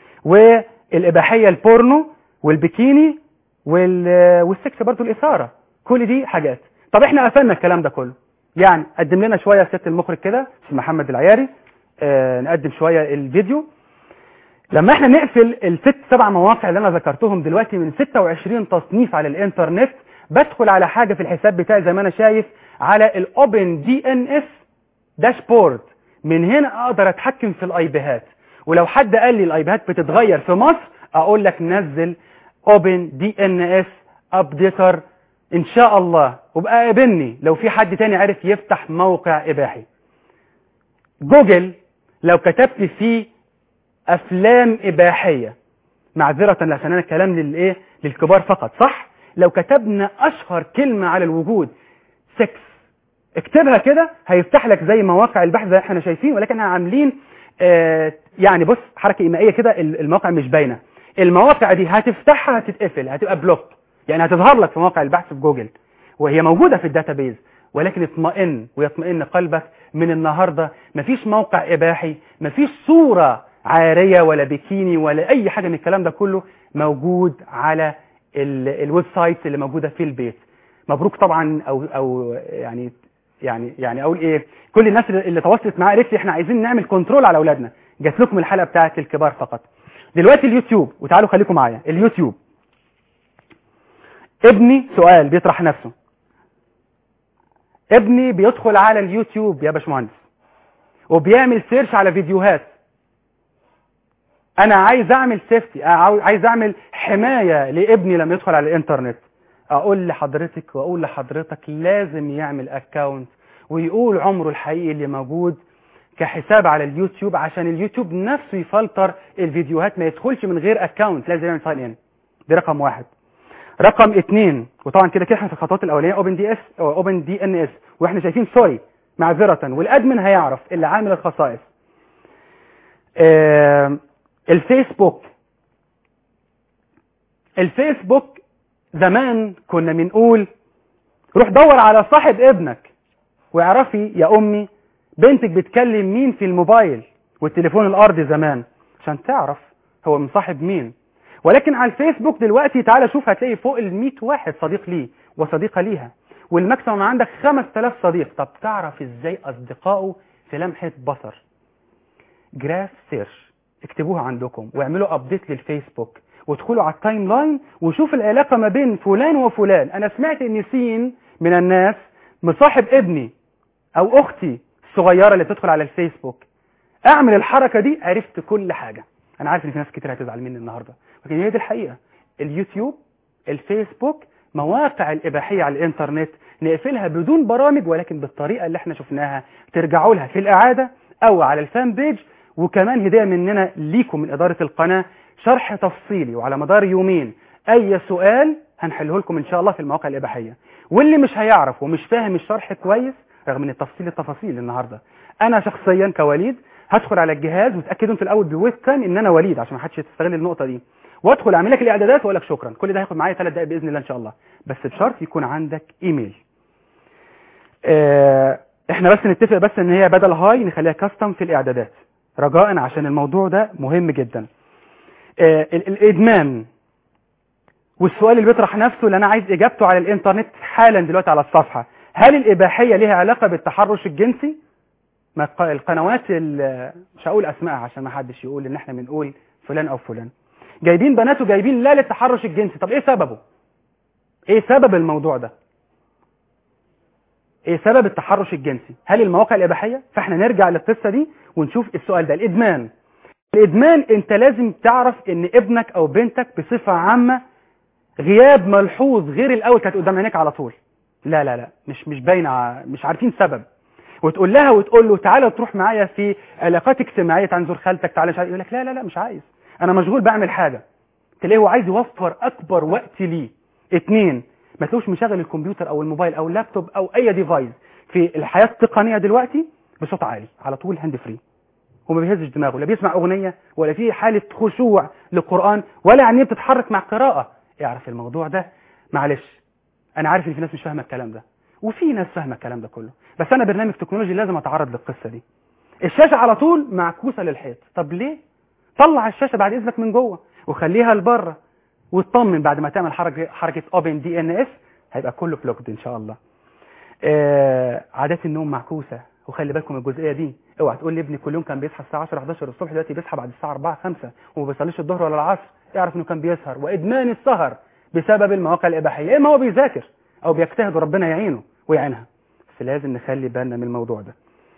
Speaker 1: والاباحيه البورنو والبكيني والسكس برضه الاثاره كل دي حاجات طب احنا قفلنا الكلام ده كله يعني قدم لنا شويه سياده المخرج كده اسمه محمد العياري آه نقدم شويه الفيديو لما احنا نقفل الست سبع مواقع اللي انا ذكرتهم دلوقتي من 26 تصنيف على الانترنت بدخل على حاجه في الحساب بتاعي زي ما انا شايف على الاوبن دي ان اس داشبورد من هنا اقدر اتحكم في الايبيهات ولو حد قال لي الايبيهات بتتغير في مصر اقول لك نزل اوبن دي ان اس ابديتر ان شاء الله وبقى قابلني لو في حد تاني عرف يفتح موقع اباحي جوجل لو كتبت فيه افلام اباحيه معذره عشان انا الكلام للايه للكبار فقط صح لو كتبنا اشهر كلمه على الوجود سكس اكتبها كده هيفتح لك زي مواقع البحث زي احنا شايفين ولكن احنا عاملين آه يعني بص حركه ايمائيه كده المواقع مش باينه المواقع دي هتفتحها هتتقفل هتبقى بلوك يعني هتظهر لك في مواقع البحث في جوجل وهي موجوده في الداتابيز ولكن اطمئن ويطمئن قلبك من النهارده مفيش موقع اباحي مفيش صوره عاريه ولا بيكيني ولا اي حاجه من الكلام ده كله موجود على ال- الويب سايتس اللي موجوده في البيت مبروك طبعا او او يعني يعني يعني اقول ايه كل الناس اللي اللي تواصلت معايا قالت لي احنا عايزين نعمل كنترول على اولادنا جات لكم الحلقه بتاعت الكبار فقط دلوقتي اليوتيوب وتعالوا خليكم معايا اليوتيوب ابني سؤال بيطرح نفسه ابني بيدخل على اليوتيوب يا باشمهندس وبيعمل سيرش على فيديوهات انا عايز اعمل سيفتي عايز اعمل حماية لابني لما يدخل على الانترنت اقول لحضرتك واقول لحضرتك لازم يعمل اكاونت ويقول عمره الحقيقي اللي موجود كحساب على اليوتيوب عشان اليوتيوب نفسه يفلتر الفيديوهات ما يدخلش من غير اكاونت لازم يعمل ساين ان دي رقم واحد رقم اتنين وطبعا كده كده احنا في الخطوات الاولانيه اوبن دي اس او اوبن دي ان اس واحنا شايفين سوري معذره والادمن هيعرف اللي عامل الخصائص آه الفيسبوك الفيسبوك زمان كنا بنقول روح دور على صاحب ابنك واعرفي يا امي بنتك بتكلم مين في الموبايل والتليفون الارضي زمان عشان تعرف هو مصاحب مين ولكن على الفيسبوك دلوقتي تعالى شوف هتلاقي فوق ال 100 واحد صديق ليه وصديقه ليها والماكسيموم عندك 5000 صديق طب تعرف ازاي اصدقائه في لمحه بصر جراف سيرش اكتبوها عندكم واعملوا ابديت للفيسبوك وادخلوا على التايم لاين وشوف العلاقه ما بين فلان وفلان انا سمعت ان سين من الناس مصاحب ابني او اختي الصغيره اللي بتدخل على الفيسبوك اعمل الحركه دي عرفت كل حاجه انا عارف ان في ناس كتير هتزعل مني النهارده لكن هي دي الحقيقه اليوتيوب الفيسبوك مواقع الاباحيه على الانترنت نقفلها بدون برامج ولكن بالطريقه اللي احنا شفناها ترجعوا لها في الاعاده او على الفان بيج وكمان هديه مننا ليكم من اداره القناه شرح تفصيلي وعلى مدار يومين اي سؤال هنحله لكم ان شاء الله في المواقع الاباحيه واللي مش هيعرف ومش فاهم الشرح كويس رغم ان التفصيل التفاصيل النهارده انا شخصيا كوليد هدخل على الجهاز وتاكدوا في الاول بويب كام ان انا وليد عشان ما حدش يستغل النقطه دي وادخل اعمل لك الاعدادات واقول لك شكرا كل ده هياخد معايا ثلاث دقائق باذن الله ان شاء الله بس بشرط يكون عندك ايميل اه احنا بس نتفق بس ان هي بدل هاي نخليها كاستم في الاعدادات رجاء عشان الموضوع ده مهم جدا اه الادمان والسؤال اللي بيطرح نفسه اللي انا عايز اجابته على الانترنت حالا دلوقتي على الصفحه هل الاباحيه ليها علاقه بالتحرش الجنسي ما القنوات مش هقول اسمائها عشان ما حدش يقول ان احنا بنقول فلان او فلان جايبين بنات وجايبين لا للتحرش الجنسي طب ايه سببه ايه سبب الموضوع ده ايه سبب التحرش الجنسي هل المواقع الاباحيه فاحنا نرجع للقصه دي ونشوف السؤال ده الادمان الادمان انت لازم تعرف ان ابنك او بنتك بصفه عامه غياب ملحوظ غير الاول كانت قدام عينيك على طول لا لا لا مش مش باينه مش عارفين سبب وتقول لها وتقول له تعالى تروح معايا في علاقات اجتماعيه تعالى نزور خالتك تعالى مش عارف يقول لك لا لا لا مش عايز انا مشغول بعمل حاجه تلاقيه هو عايز يوفر اكبر وقت ليه اتنين ما تلاقوش مشغل الكمبيوتر او الموبايل او اللابتوب او اي ديفايس في الحياه التقنيه دلوقتي بصوت عالي على طول هاند فري وما بيهزش دماغه لا بيسمع اغنيه ولا في حاله خشوع للقران ولا عينيه بتتحرك مع قراءه اعرف الموضوع ده معلش انا عارف ان في ناس مش فاهمه الكلام ده وفي ناس فاهمه الكلام ده كله بس انا برنامج تكنولوجي لازم اتعرض للقصه دي الشاشه على طول معكوسه للحيط طب ليه طلع الشاشه بعد اذنك من جوه وخليها لبره واطمن بعد ما تعمل حركه حركه اوبن دي ان اس هيبقى كله بلوكد ان شاء الله آه عادات النوم معكوسه وخلي بالكم الجزئيه دي اوعى تقول لي ابني كل يوم كان بيصحى الساعه 10 11 الصبح دلوقتي بيصحى بعد الساعه 4 5 وما بيصليش الظهر ولا العصر اعرف انه كان بيسهر وادمان السهر بسبب المواقع الاباحيه اما هو بيذاكر او بيجتهد وربنا يعينه ويعينها بس لازم نخلي بالنا من الموضوع ده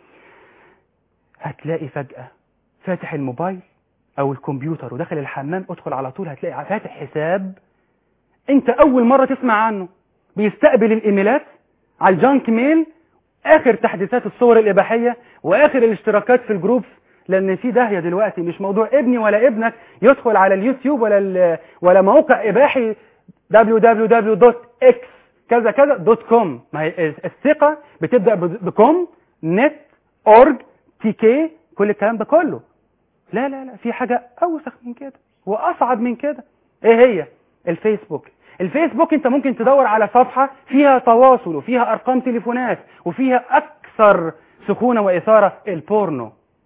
Speaker 1: هتلاقي فجأة فاتح الموبايل او الكمبيوتر وداخل الحمام ادخل على طول هتلاقي فاتح حساب انت اول مرة تسمع عنه بيستقبل الايميلات على الجانك ميل اخر تحديثات الصور الاباحية واخر الاشتراكات في الجروبس لان في داهية دلوقتي مش موضوع ابني ولا ابنك يدخل على اليوتيوب ولا ولا موقع اباحي www.x كذا كذا دوت كوم ما هي الثقة بتبدأ بكوم نت اورج تي كي كل الكلام ده كله لا لا لا في حاجة اوسخ من كده واصعب من كده ايه هي الفيسبوك الفيسبوك انت ممكن تدور على صفحة فيها تواصل وفيها ارقام تليفونات وفيها اكثر سخونة واثارة البورنو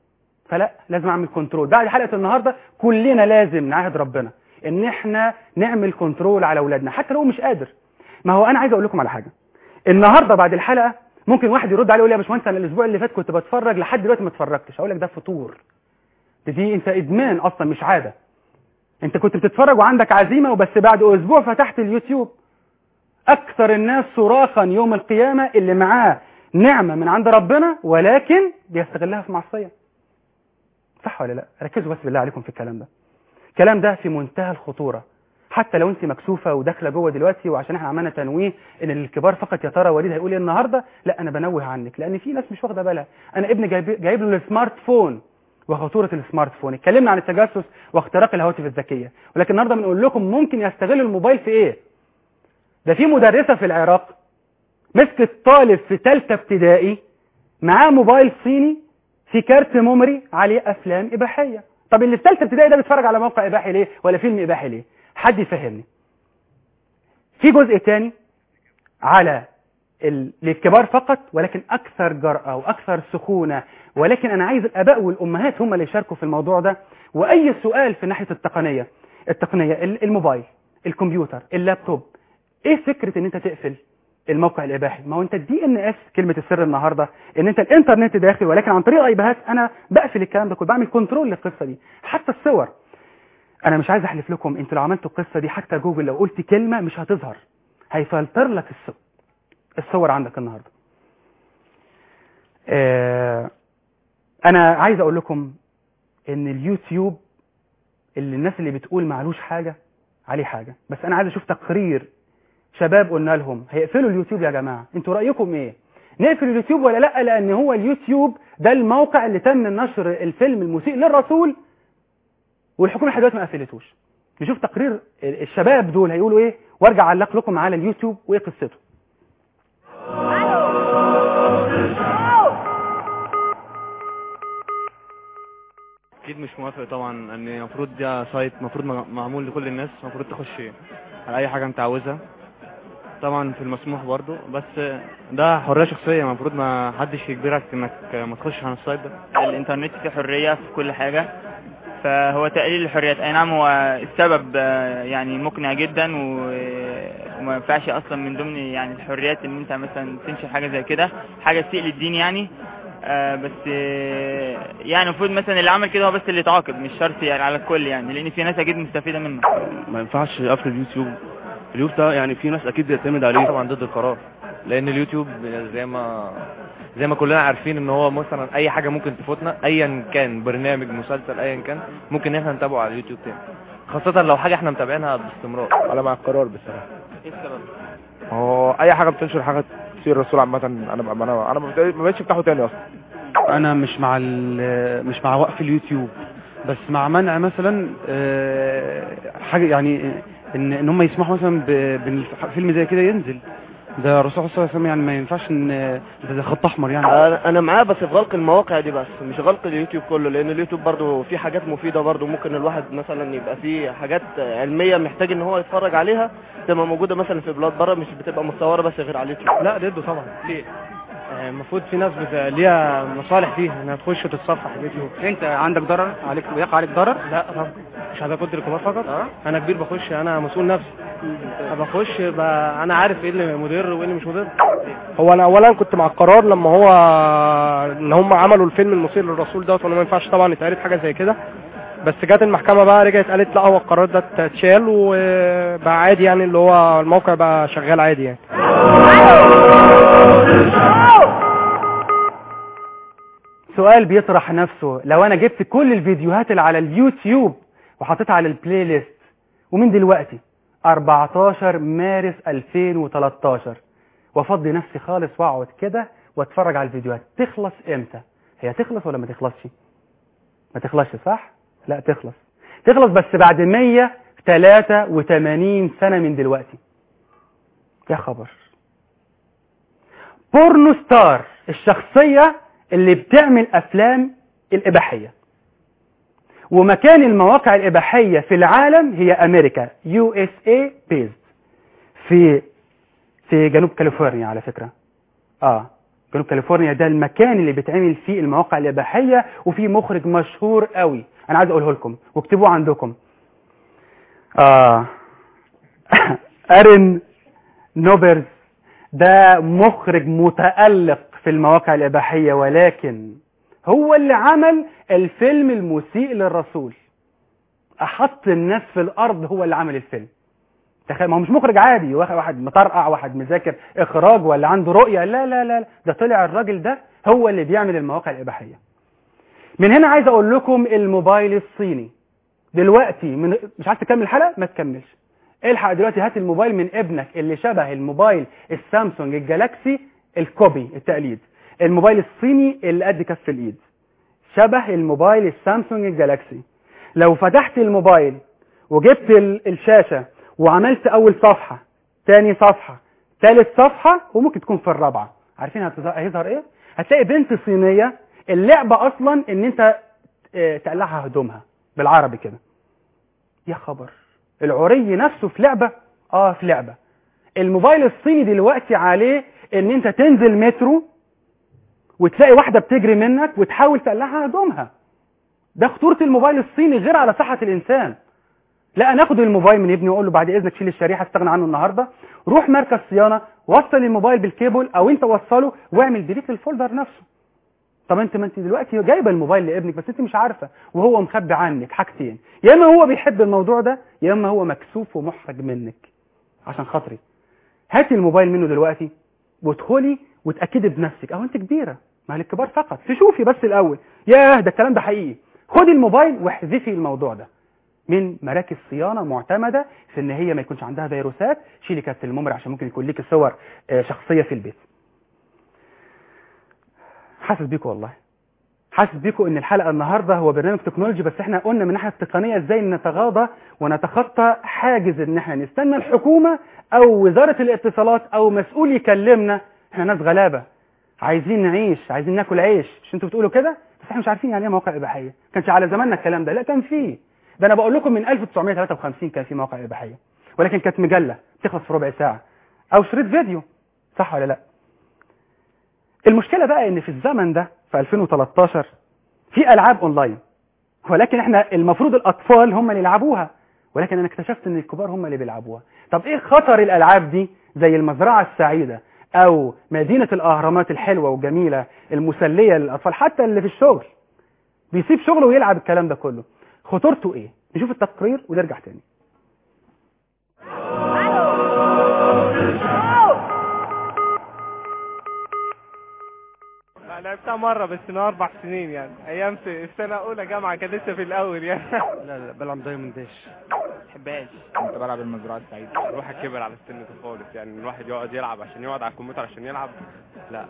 Speaker 1: فلا لازم اعمل كنترول بعد حلقه النهارده كلنا لازم نعهد ربنا ان احنا نعمل كنترول على اولادنا حتى لو هو مش قادر ما هو انا عايز اقول لكم على حاجه النهارده بعد الحلقه ممكن واحد يرد عليه يقول لي يا باشمهندس انا الاسبوع اللي فات كنت بتفرج لحد دلوقتي ما اتفرجتش اقول لك ده فطور دي, دي انت ادمان اصلا مش عاده انت كنت بتتفرج وعندك عزيمه وبس بعد اسبوع فتحت اليوتيوب اكثر الناس صراخا يوم القيامه اللي معاه نعمه من عند ربنا ولكن بيستغلها في معصيه صح ولا لا ركزوا بس بالله عليكم في الكلام ده الكلام ده في منتهى الخطوره حتى لو انت مكسوفه وداخله جوه دلوقتي وعشان احنا عملنا تنويه ان الكبار فقط يا ترى وليد هيقول ايه النهارده لا انا بنوه عنك لان في ناس مش واخده بالها انا ابني جايب, جايب له السمارت فون وخطوره السمارت فون اتكلمنا عن التجسس واختراق الهواتف الذكيه ولكن النهارده بنقول لكم ممكن يستغلوا الموبايل في ايه ده في مدرسه في العراق مسكت طالب في ثالثه ابتدائي معاه موبايل صيني في كارت ميموري عليه افلام اباحيه طب اللي في ثالثه ابتدائي ده بيتفرج على موقع اباحي ليه ولا فيلم اباحي ليه حد يفهمني في جزء تاني على ال... للكبار فقط ولكن اكثر جرأة واكثر سخونة ولكن انا عايز الاباء والامهات هم اللي يشاركوا في الموضوع ده واي سؤال في ناحية التقنية التقنية ال- الموبايل الكمبيوتر اللابتوب ايه فكرة ان انت تقفل الموقع الاباحي ما هو انت الدي ان اس كلمه السر النهارده ان انت الانترنت داخل ولكن عن طريق ايباهات انا بقفل الكلام ده كله بعمل كنترول للقصه دي حتى الصور انا مش عايز احلف لكم انتوا لو عملتوا القصه دي حتى جوجل لو قلت كلمه مش هتظهر هيفلتر لك الصور الصور عندك النهارده آه انا عايز اقول لكم ان اليوتيوب اللي الناس اللي بتقول معلوش حاجه عليه حاجه بس انا عايز اشوف تقرير شباب قلنا لهم هيقفلوا اليوتيوب يا جماعه انتوا رايكم ايه نقفل اليوتيوب ولا لا لان هو اليوتيوب ده الموقع اللي تم نشر الفيلم المسيء للرسول والحكومه لحد دلوقتي ما قفلتوش نشوف تقرير الشباب دول هيقولوا ايه وارجع اعلق لكم على اليوتيوب وايه قصته
Speaker 2: اكيد مش موافق طبعا ان المفروض ده سايت المفروض معمول لكل الناس المفروض تخش على اي حاجه انت عاوزها طبعا في المسموح برضه بس ده حريه شخصيه المفروض ما حدش يجبرك انك ما تخش على السايت ده
Speaker 11: الانترنت فيه حريه في كل حاجه فهو تقليل الحريات اي نعم هو السبب آه، يعني مقنع جدا و- وما ينفعش اصلا من ضمن يعني الحريات ان انت مثلا تنشر حاجه زي كده حاجه تسيء للدين يعني آه، بس آه، يعني المفروض مثلا اللي عمل كده هو بس اللي يتعاقب مش شرط يعني على الكل يعني لان في ناس اكيد مستفيده منه
Speaker 3: ما ينفعش قفل اليوتيوب اليوتيوب ده يعني في ناس اكيد بيعتمد عليه
Speaker 9: طبعا ضد القرار لان اليوتيوب زي ما زي ما كلنا عارفين ان هو مثلا اي حاجه ممكن تفوتنا ايا كان برنامج مسلسل ايا كان ممكن احنا نتابعه على اليوتيوب تاني خاصه لو حاجه احنا متابعينها باستمرار
Speaker 8: انا مع القرار بصراحه
Speaker 11: ايه السبب؟
Speaker 8: هو اي حاجه بتنشر حاجه تصير الرسول عامه انا بقى انا انا ما بقتش افتحه تاني اصلا
Speaker 5: انا مش مع ال- مش مع وقف اليوتيوب بس مع منع مثلا آه، حاجه يعني ان ان هم يسمحوا مثلا ب- بان فيلم زي كده ينزل ده الرسول صلى الله عليه وسلم يعني ما ينفعش ان ده, ده خط احمر يعني
Speaker 12: انا أنا معاه بس في غلق المواقع دي بس مش غلق اليوتيوب كله لان اليوتيوب برضو فيه حاجات مفيده برضو ممكن الواحد مثلا يبقى فيه حاجات علميه محتاج ان هو يتفرج عليها تبقى موجوده مثلا في بلاد بره مش بتبقى متصوره بس غير على اليوتيوب
Speaker 13: لا ضده طبعا ليه؟ آه، المفروض في ناس بت- ليها مصالح فيها انها تخش وتتصفح اليوتيوب
Speaker 5: انت عندك ضرر عليك يقع عليك ضرر
Speaker 13: لا طبعا مش هذا كنت الكبار فقط انا كبير بخش انا مسؤول نفسي بخش ب... انا عارف ايه اللي مضر وايه اللي مش مضر هو انا اولا كنت مع القرار لما هو ان هم عملوا الفيلم المثير للرسول دوت وانا ما ينفعش طبعا يتعرض حاجه زي كده بس جت المحكمه بقى رجعت قالت لا هو القرار ده اتشال وبقى عادي يعني اللي هو الموقع بقى شغال عادي يعني
Speaker 1: سؤال بيطرح نفسه لو انا جبت كل الفيديوهات اللي على اليوتيوب وحطيتها على البلاي ليست ومن دلوقتي 14 مارس 2013 وافضي نفسي خالص واقعد كده واتفرج على الفيديوهات تخلص امتى هي تخلص ولا ما تخلصش ما تخلصش صح لا تخلص تخلص بس بعد 183 سنة من دلوقتي يا خبر بورنو ستار الشخصية اللي بتعمل أفلام الإباحية ومكان المواقع الإباحية في العالم هي أمريكا يو اس اي بيزد في في جنوب كاليفورنيا على فكرة اه جنوب كاليفورنيا ده المكان اللي بيتعمل فيه المواقع الاباحيه وفي مخرج مشهور قوي انا عايز اقوله لكم واكتبوه عندكم اه ارن نوبرز ده مخرج متألق في المواقع الإباحية ولكن هو اللي عمل الفيلم المسيء للرسول أحط الناس في الأرض هو اللي عمل الفيلم تخيل ما هو مش مخرج عادي واحد واحد مطرقع واحد مذاكر إخراج ولا عنده رؤية لا لا لا ده طلع الراجل ده هو اللي بيعمل المواقع الإباحية من هنا عايز أقول لكم الموبايل الصيني دلوقتي من مش عايز تكمل الحلقة ما تكملش الحق دلوقتي هات الموبايل من ابنك اللي شبه الموبايل السامسونج الجالاكسي الكوبي التقليد الموبايل الصيني اللي قد كف الايد شبه الموبايل السامسونج الجالاكسي لو فتحت الموبايل وجبت ال- الشاشة وعملت اول صفحة تاني صفحة تالت صفحة وممكن تكون في الرابعة عارفين هتظهر- هيظهر ايه هتلاقي بنت صينية اللعبة اصلا ان انت اه، تقلعها هدومها بالعربي كده يا خبر العري نفسه في لعبة اه في لعبة الموبايل الصيني دلوقتي عليه ان انت تنزل مترو وتلاقي واحدة بتجري منك وتحاول تقلعها هدومها ده خطورة الموبايل الصيني غير على صحة الانسان لا انا اخد الموبايل من ابني واقول له بعد اذنك شيل الشريحة استغنى عنه النهاردة روح مركز صيانة وصل الموبايل بالكيبل او انت وصله واعمل ديليت للفولدر نفسه طب انت ما انت دلوقتي جايبه الموبايل لابنك بس انت مش عارفه وهو مخبي عنك حاجتين يا اما هو بيحب الموضوع ده يا اما هو مكسوف ومحرج منك عشان خاطري هاتي الموبايل منه دلوقتي وادخلي وتاكدي بنفسك اهو انت كبيره ما هي للكبار فقط تشوفي بس الاول ياه ده الكلام ده حقيقي خدي الموبايل واحذفي الموضوع ده من مراكز صيانه معتمده في ان هي ما يكونش عندها فيروسات شيلي كارت الممر عشان ممكن يكون ليكي صور آه، شخصيه في البيت حاسس بيكم والله حاسس بيكم ان الحلقه النهارده هو برنامج تكنولوجي بس احنا قلنا من الناحيه التقنيه ازاي نتغاضى ونتخطى حاجز ان احنا نستنى الحكومه او وزاره الاتصالات او مسؤول يكلمنا احنا ناس غلابه عايزين نعيش عايزين ناكل عيش مش انتوا بتقولوا كده بس احنا مش عارفين يعني ايه مواقع اباحيه كانش على زماننا الكلام ده لا كان فيه ده انا بقول لكم من 1953 كان في مواقع اباحيه ولكن كانت مجله بتخلص في ربع ساعه او شريط فيديو صح ولا لا المشكلة بقى ان في الزمن ده في 2013 في العاب اونلاين ولكن احنا المفروض الاطفال هم اللي يلعبوها ولكن انا اكتشفت ان الكبار هم اللي بيلعبوها طب ايه خطر الالعاب دي زي المزرعة السعيدة او مدينة الاهرامات الحلوة والجميلة المسلية للاطفال حتى اللي في الشغل بيسيب شغله ويلعب الكلام ده كله خطورته ايه نشوف التقرير ونرجع تاني
Speaker 4: لا، لعبتها مرة بس من أربع سنين يعني أيام في في سنة أولى جامعة كان لسه في الأول يعني
Speaker 5: لا لا بلعب دايموند داش
Speaker 6: بحبهاش
Speaker 14: كنت بلعب المزرعه السعيده الواحد كبر على السن ده خالص يعني إن الواحد يقعد يلعب عشان يقعد على الكمبيوتر عشان يلعب لا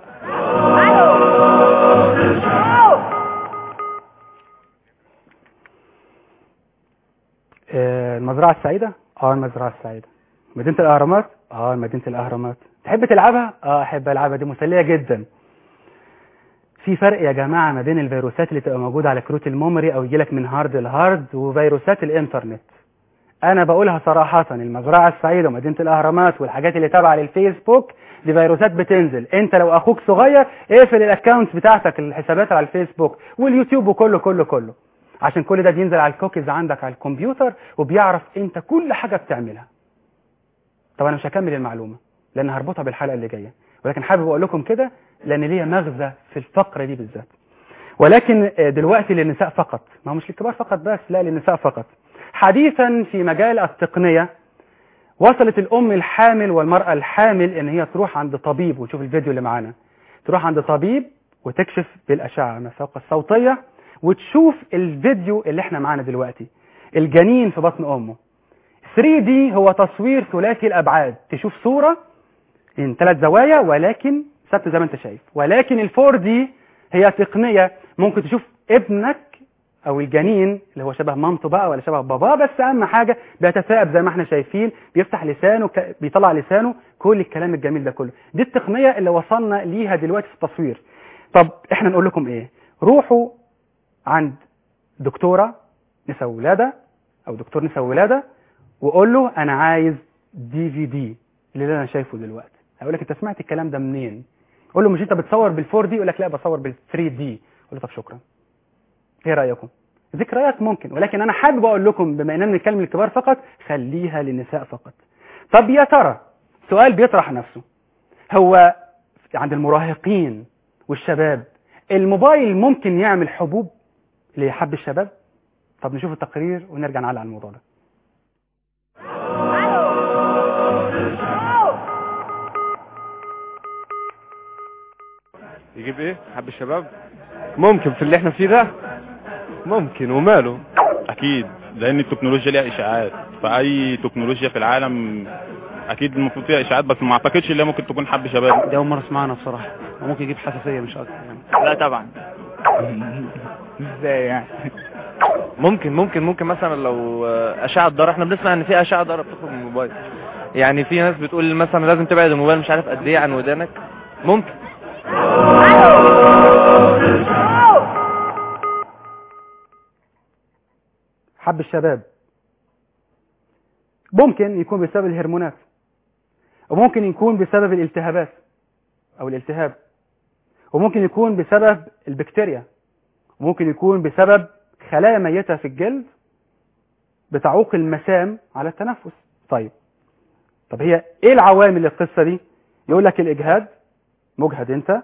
Speaker 1: آه، المزرعة السعيدة اه المزرعة السعيدة مدينة الأهرامات اه مدينة الأهرامات تحب تلعبها اه احب العبها دي مسلية جدا في فرق يا جماعة ما بين الفيروسات اللي تبقى موجودة على كروت الميموري او يجيلك من هارد لهارد وفيروسات الانترنت انا بقولها صراحة المزرعة السعيدة ومدينة الاهرامات والحاجات اللي تابعة للفيسبوك دي فيروسات بتنزل انت لو اخوك صغير اقفل الاكونت بتاعتك الحسابات على الفيسبوك واليوتيوب وكله كله كله عشان كل ده بينزل على الكوكيز عندك على الكمبيوتر وبيعرف انت كل حاجة بتعملها طب انا مش هكمل المعلومة لان هربطها بالحلقة اللي جاية ولكن حابب اقول لكم كده لان ليا مغزى في الفقرة دي بالذات ولكن آه، دلوقتي للنساء فقط ما هو مش للكبار فقط بس لا للنساء فقط حديثا في مجال التقنية وصلت الأم الحامل والمرأة الحامل إن هي تروح عند طبيب ونشوف الفيديو اللي معانا تروح عند طبيب وتكشف بالأشعة ما فوق الصوتية وتشوف الفيديو اللي احنا معانا دلوقتي الجنين في بطن أمه 3D هو تصوير ثلاثي الأبعاد تشوف صورة من ثلاث زوايا ولكن ثابته زي ما انت شايف ولكن الفور دي هي تقنية ممكن تشوف ابنك او الجنين اللي هو شبه مامته بقى ولا شبه باباه بس اهم حاجة بيتثاءب زي ما احنا شايفين بيفتح لسانه ك- بيطلع لسانه كل الكلام الجميل ده كله دي التقنية اللي وصلنا ليها دلوقتي في التصوير طب احنا نقول لكم ايه روحوا عند دكتورة نساء ولادة او دكتور نساء ولادة وقول له انا عايز دي في دي اللي انا شايفه دلوقتي هيقول لك انت سمعت الكلام ده منين قول له مش انت بتصور بال4 دي يقول لك لا بصور بال3 دي قول له طب شكرا ايه رايكم ذكريات ممكن ولكن انا حابب اقول لكم بما اننا بنتكلم للكبار فقط خليها للنساء فقط طب يا ترى سؤال بيطرح نفسه هو عند المراهقين والشباب الموبايل ممكن يعمل حبوب لحب الشباب طب نشوف التقرير ونرجع نعلق على الموضوع ده
Speaker 14: يجيب ايه حب الشباب ممكن في اللي احنا فيه ده ممكن وماله
Speaker 10: اكيد لان التكنولوجيا ليها اشاعات فاي تكنولوجيا في العالم اكيد المفروض فيها اشاعات بس ما اعتقدش ان هي ممكن تكون حب شباب
Speaker 5: دي اول مره اسمعنا بصراحه وممكن يجيب حساسيه مش اكتر يعني
Speaker 11: لا طبعا
Speaker 9: ازاي يعني ممكن ممكن ممكن مثلا لو آه، اشعه ضار احنا بنسمع ان في اشعه ضار بتخرج من الموبايل يعني في ناس بتقول مثلا لازم تبعد الموبايل مش عارف قد ايه عن ودانك ممكن
Speaker 1: حب الشباب ممكن يكون بسبب الهرمونات وممكن يكون بسبب الالتهابات او الالتهاب وممكن يكون بسبب البكتيريا وممكن يكون بسبب خلايا ميتة في الجلد بتعوق المسام على التنفس طيب طب هي ايه العوامل القصة دي يقول لك الاجهاد مجهد انت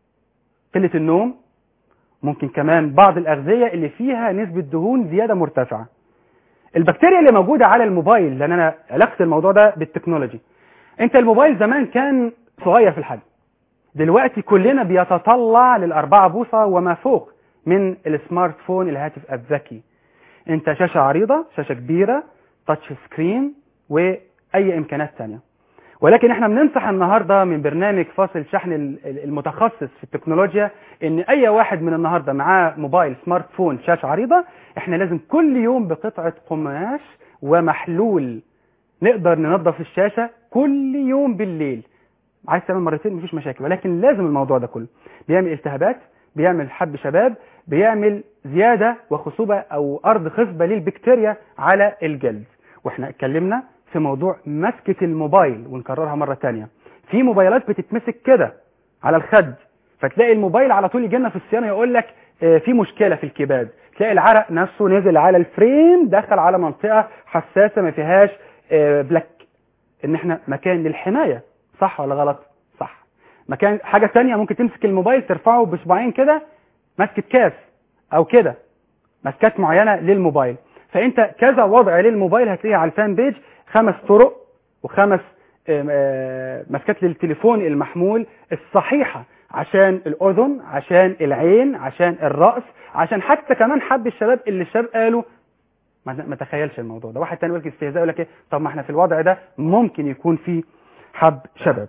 Speaker 1: قلة النوم ممكن كمان بعض الأغذية اللي فيها نسبة دهون زيادة مرتفعة البكتيريا اللي موجودة على الموبايل لأن أنا علاقة الموضوع ده بالتكنولوجي أنت الموبايل زمان كان صغير في الحجم دلوقتي كلنا بيتطلع للأربعة بوصة وما فوق من السمارت فون الهاتف الذكي أنت شاشة عريضة شاشة كبيرة تاتش سكرين وأي إمكانات تانية ولكن احنا بننصح النهارده من برنامج فاصل شحن ال- ال- المتخصص في التكنولوجيا ان اي واحد من النهارده معاه موبايل سمارت فون شاشه عريضه احنا لازم كل يوم بقطعه قماش ومحلول نقدر ننظف الشاشه كل يوم بالليل عايز تعمل مرتين مفيش مشاكل ولكن لازم الموضوع ده كله بيعمل التهابات بيعمل حب شباب بيعمل زياده وخصوبه او ارض خصبه للبكتيريا على الجلد واحنا اتكلمنا في موضوع مسكة الموبايل ونكررها مرة تانية في موبايلات بتتمسك كده على الخد فتلاقي الموبايل على طول يجي لنا في الصيانة يقول لك آه، في مشكلة في الكباد تلاقي العرق نفسه نزل على الفريم دخل على منطقة حساسة ما فيهاش آه، بلاك ان احنا مكان للحماية صح ولا غلط صح مكان حاجة تانية ممكن تمسك الموبايل ترفعه بصباعين كده مسكة كاس او كده مسكات معينة للموبايل فانت كذا وضع للموبايل هتلاقيه على الفان بيج خمس طرق وخمس آم، آه، مسكات للتليفون المحمول الصحيحة عشان الأذن عشان العين عشان الرأس عشان حتى كمان حب الشباب اللي الشباب قالوا ما ما تخيلش الموضوع ده واحد تاني يقول لك استهزاء يقول لك ايه طب ما احنا في الوضع ده ممكن يكون في حب شباب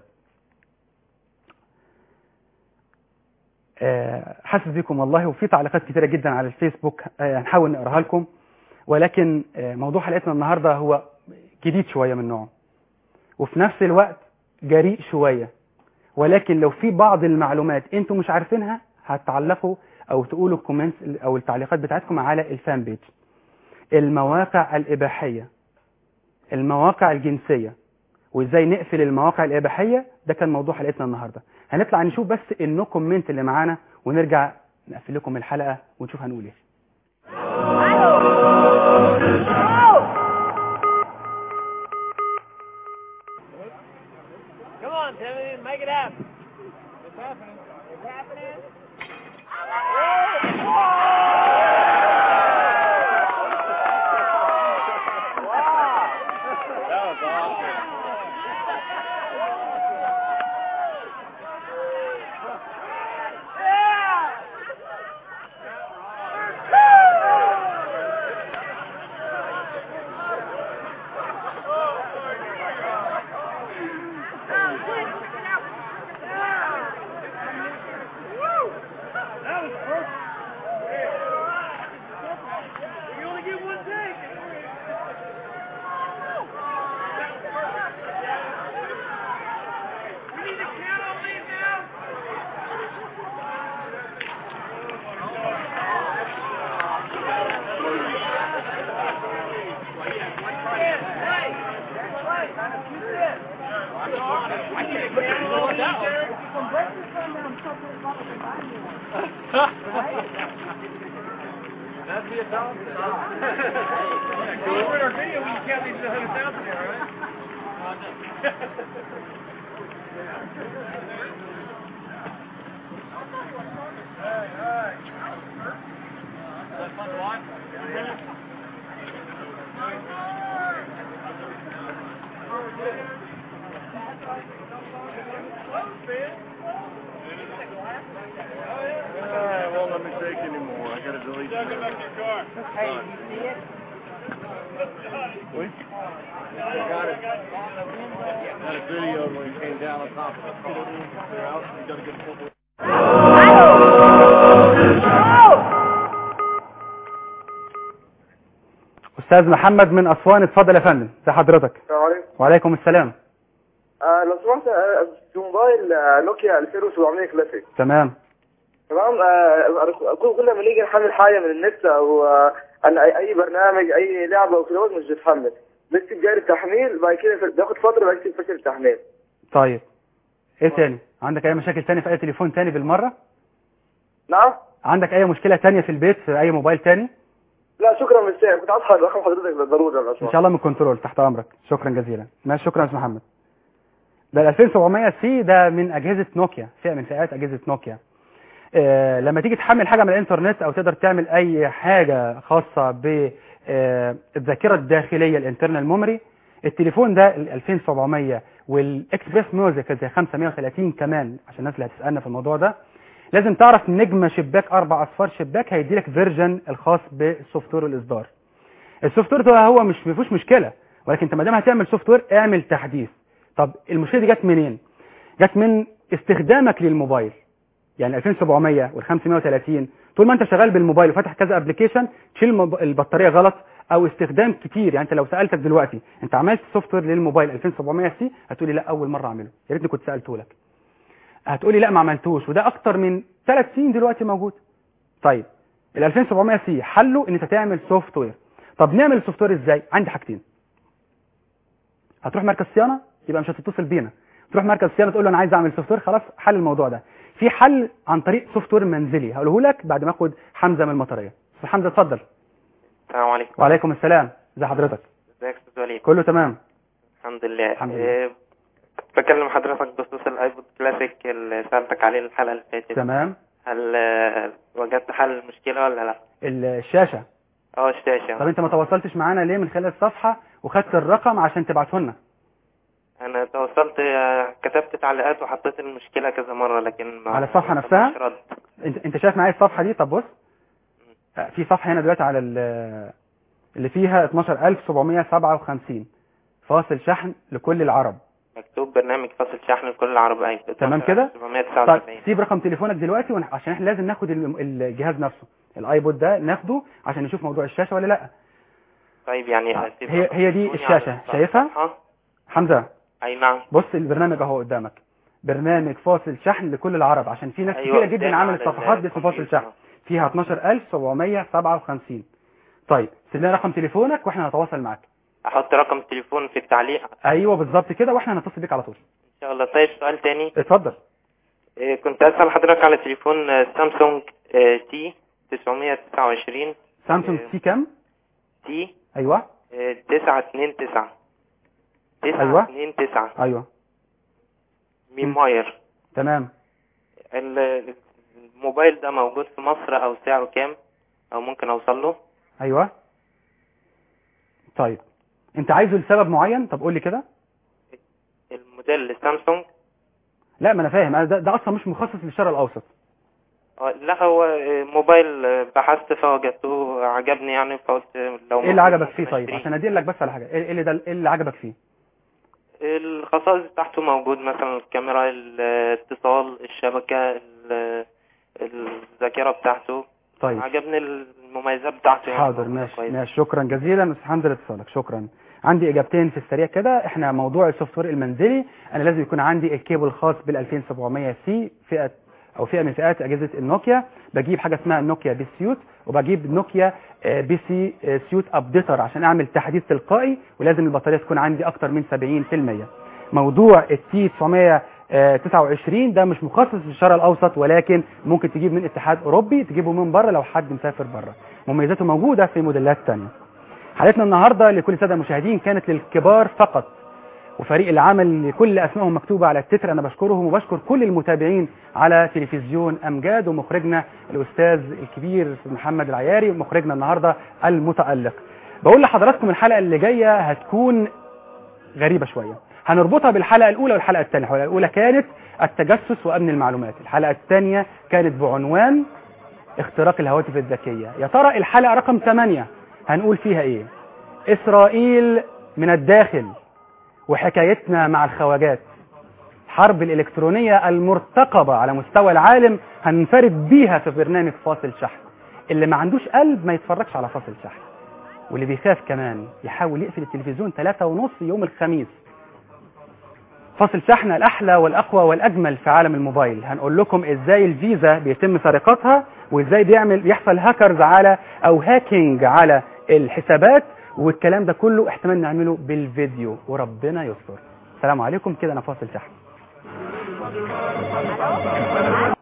Speaker 1: آه، حاسس بيكم والله وفي تعليقات كتيرة جدا على الفيسبوك آه، هنحاول نقراها لكم ولكن آه، موضوع حلقتنا النهاردة هو جديد شوية من نوعه وفي نفس الوقت جريء شوية ولكن لو في بعض المعلومات انتم مش عارفينها هتعلقوا او تقولوا الكومنت او التعليقات بتاعتكم على الفان بيج المواقع الإباحية المواقع الجنسية وازاي نقفل المواقع الإباحية ده كان موضوع حلقتنا النهاردة هنطلع نشوف بس النو كومنت اللي معانا ونرجع نقفل لكم الحلقة ونشوف هنقول ايه
Speaker 15: Come on, Timothy, make it happen. It's happening. It's happening. That was awesome.
Speaker 16: won't let me take anymore. I gotta delete it.
Speaker 15: Hey, you see it?
Speaker 16: Wait. I got it. Got a video when he came down on top of the car. They're out. You gotta get a couple.
Speaker 1: استاذ محمد من اسوان اتفضل يا فندم ده حضرتك
Speaker 17: السلام عليكم
Speaker 1: وعليكم السلام
Speaker 17: آه لو سمحت آه في موبايل آه نوكيا 2700 كلاسيك
Speaker 1: تمام
Speaker 17: تمام آه كل كل ما نيجي نحمل حاجه من النت او آه عن اي أي برنامج اي لعبه او كده مش بتحمل بكتب جاري التحميل بعد كده بياخد فتره بعد كده فشل التحميل
Speaker 1: طيب ايه تاني عندك اي مشاكل تاني في اي تليفون تاني بالمره
Speaker 17: نعم
Speaker 1: عندك اي مشكله تانية في البيت في اي موبايل تاني
Speaker 17: لا شكرا مستر كنت عايز رقم حضرتك بالضروره لو
Speaker 1: ان
Speaker 17: سمحت
Speaker 1: شاء الله من كنترول تحت امرك شكرا جزيلا ماشي شكرا يا استاذ محمد ده ال 2700 سي ده من اجهزه نوكيا فئه من فئات اجهزه نوكيا آه لما تيجي تحمل حاجه من الانترنت او تقدر تعمل اي حاجه خاصه بالذاكره الداخليه الانترنال ميموري التليفون ده ال 2700 والاكسبريس ميوزك زي 530 كمان عشان الناس اللي هتسالنا في الموضوع ده لازم تعرف نجمه شباك اربع اصفار شباك هيدي لك فيرجن الخاص بالسوفت وير والاصدار السوفت وير ده هو مش ما فيهوش مشكله ولكن انت ما دام هتعمل سوفت وير اعمل تحديث طب المشكله دي جت منين جت من استخدامك للموبايل يعني 2700 وال 530 طول ما انت شغال بالموبايل وفاتح كذا ابلكيشن تشيل الموب- البطاريه غلط او استخدام كتير يعني انت لو سالتك دلوقتي انت عملت سوفت وير للموبايل 2700 سي هتقولي لا اول مره اعمله يا ريتني كنت سالته لك هتقولي لا ما عملتوش وده اكتر من ثلاث سنين دلوقتي موجود طيب ال 2700 سي حله ان انت تعمل سوفت وير طب نعمل السوفت وير ازاي عندي حاجتين هتروح مركز صيانه يبقى مش هتتصل بينا تروح مركز صيانه تقول له انا عايز اعمل سوفت وير خلاص حل الموضوع ده في حل عن طريق سوفت وير منزلي هقوله لك بعد ما اخد حمزه من المطريه استاذ حمزه اتفضل
Speaker 18: السلام عليكم
Speaker 1: وعليكم السلام ازي حضرتك
Speaker 18: ازيك يا استاذ وليد
Speaker 1: كله تمام
Speaker 18: الحمد لله
Speaker 1: الحمد لله.
Speaker 18: إيه، بكلم حضرتك بخصوص الايبود كلاسيك اللي سألتك عليه الحلقة اللي فاتت
Speaker 1: تمام
Speaker 18: هل آه، وجدت حل المشكلة ولا لا؟
Speaker 1: الشاشه
Speaker 18: اه الشاشة
Speaker 1: طب انت ما تواصلتش معانا ليه من خلال الصفحه وخدت الرقم عشان تبعته لنا
Speaker 18: انا توصلت آه، كتبت تعليقات وحطيت المشكلة كذا مرة لكن ما
Speaker 1: على الصفحه
Speaker 18: ما
Speaker 1: نفسها
Speaker 18: طلعش رد
Speaker 1: انت انت شايف معايا الصفحه دي طب بص آه، في صفحه هنا دلوقتي على ال- اللي فيها 12757 فاصل شحن لكل العرب
Speaker 18: مكتوب برنامج فاصل شحن لكل العرب ايوه
Speaker 1: تمام كده؟
Speaker 18: 779
Speaker 1: طيب سيب رقم تليفونك دلوقتي ون- عشان احنا لازم ناخد الم- الجهاز نفسه الايبود ده ناخده عشان نشوف موضوع الشاشه ولا لا
Speaker 18: طيب يعني أسيب
Speaker 1: هي
Speaker 18: رقم
Speaker 1: هي دي
Speaker 18: تليفوني
Speaker 1: الشاشه
Speaker 18: على
Speaker 1: شايفها
Speaker 18: الصفحة؟
Speaker 1: حمزه
Speaker 18: اي نعم
Speaker 1: بص البرنامج اهو قدامك برنامج فاصل شحن لكل العرب عشان في ناس
Speaker 18: أيوة،
Speaker 1: كتيره جدا
Speaker 18: قدامي
Speaker 1: عملت
Speaker 18: على
Speaker 1: صفحات باسم فاصل شحن فيها 12757 طيب سيب لنا رقم تليفونك واحنا هنتواصل معاك
Speaker 18: احط رقم التليفون في التعليق ان
Speaker 1: ايوه بالظبط كده واحنا هنتصل بيك على طول
Speaker 18: شاء الله طيب سؤال تاني
Speaker 1: اتفضل
Speaker 18: إيه، كنت اسال حضرتك على تليفون آه، سامسونج آه، تي 929
Speaker 1: سامسونج سي كام
Speaker 18: تي
Speaker 1: ايوه
Speaker 18: آه، 929
Speaker 1: أيوة.
Speaker 18: 929
Speaker 1: ايوه
Speaker 18: ميم واير
Speaker 1: تمام
Speaker 18: ال- الموبايل ده موجود في مصر او سعره كام او ممكن اوصل له
Speaker 1: ايوه طيب انت عايزه لسبب معين طب قول لي كده
Speaker 18: الموديل سامسونج
Speaker 1: لا ما انا فاهم أنا ده, ده اصلا مش مخصص للشرق الاوسط
Speaker 18: آه، لا هو آه، موبايل آه، بحثت فوجدته عجبني يعني فقلت لو
Speaker 1: ايه اللي
Speaker 18: موجود
Speaker 1: عجبك
Speaker 18: ممكن
Speaker 1: فيه طيب
Speaker 18: أشتريه.
Speaker 1: عشان ادير لك بس على حاجه ايه اللي ده ايه اللي عجبك فيه
Speaker 18: الخصائص بتاعته موجود مثلا الكاميرا الاتصال الشبكة ال- الذاكرة بتاعته
Speaker 1: طيب
Speaker 18: عجبني المميزات بتاعته يعني
Speaker 1: حاضر
Speaker 18: موجودة
Speaker 1: ماشي
Speaker 18: كويس.
Speaker 1: ماشي شكرا جزيلا استاذ حمزه لاتصالك شكرا عندي اجابتين في السريع كده احنا موضوع السوفت وير المنزلي انا لازم يكون عندي الكيبل الخاص بال 2700 سي فئه او فئه من فئات اجهزه النوكيا بجيب حاجه اسمها النوكيا بي سيوت وبجيب نوكيا آه، بي سي آه، سيوت ابديتر عشان اعمل تحديث تلقائي ولازم البطاريه تكون عندي اكتر من 70% موضوع التي 900 آه، 29 ده مش مخصص للشرق الاوسط ولكن ممكن تجيب من اتحاد اوروبي تجيبه من بره لو حد مسافر بره مميزاته موجوده في موديلات تانية حلقتنا النهارده لكل الساده المشاهدين كانت للكبار فقط وفريق العمل لكل اسمائهم مكتوبه على التتر انا بشكرهم وبشكر كل المتابعين على تلفزيون امجاد ومخرجنا الاستاذ الكبير أستاذ محمد العياري مخرجنا النهارده المتالق بقول لحضراتكم الحلقه اللي جايه هتكون غريبه شويه هنربطها بالحلقه الاولى والحلقه الثانيه الحلقه الاولى كانت التجسس وامن المعلومات الحلقه الثانيه كانت بعنوان اختراق الهواتف الذكيه يا ترى الحلقه رقم 8 هنقول فيها ايه اسرائيل من الداخل وحكايتنا مع الخواجات الحرب الإلكترونية المرتقبة على مستوى العالم هننفرد بيها في برنامج فاصل شحن اللي ما عندوش قلب ما يتفرجش على فاصل شحن واللي بيخاف كمان يحاول يقفل التلفزيون ثلاثة ونص يوم الخميس فاصل شحن الأحلى والأقوى والأجمل في عالم الموبايل هنقول لكم إزاي الفيزا بيتم سرقتها وإزاي بيعمل بيحصل هاكرز على أو هاكينج على الحسابات والكلام ده كله احتمال نعمله بالفيديو وربنا يستر السلام عليكم كده انا فاصل شحن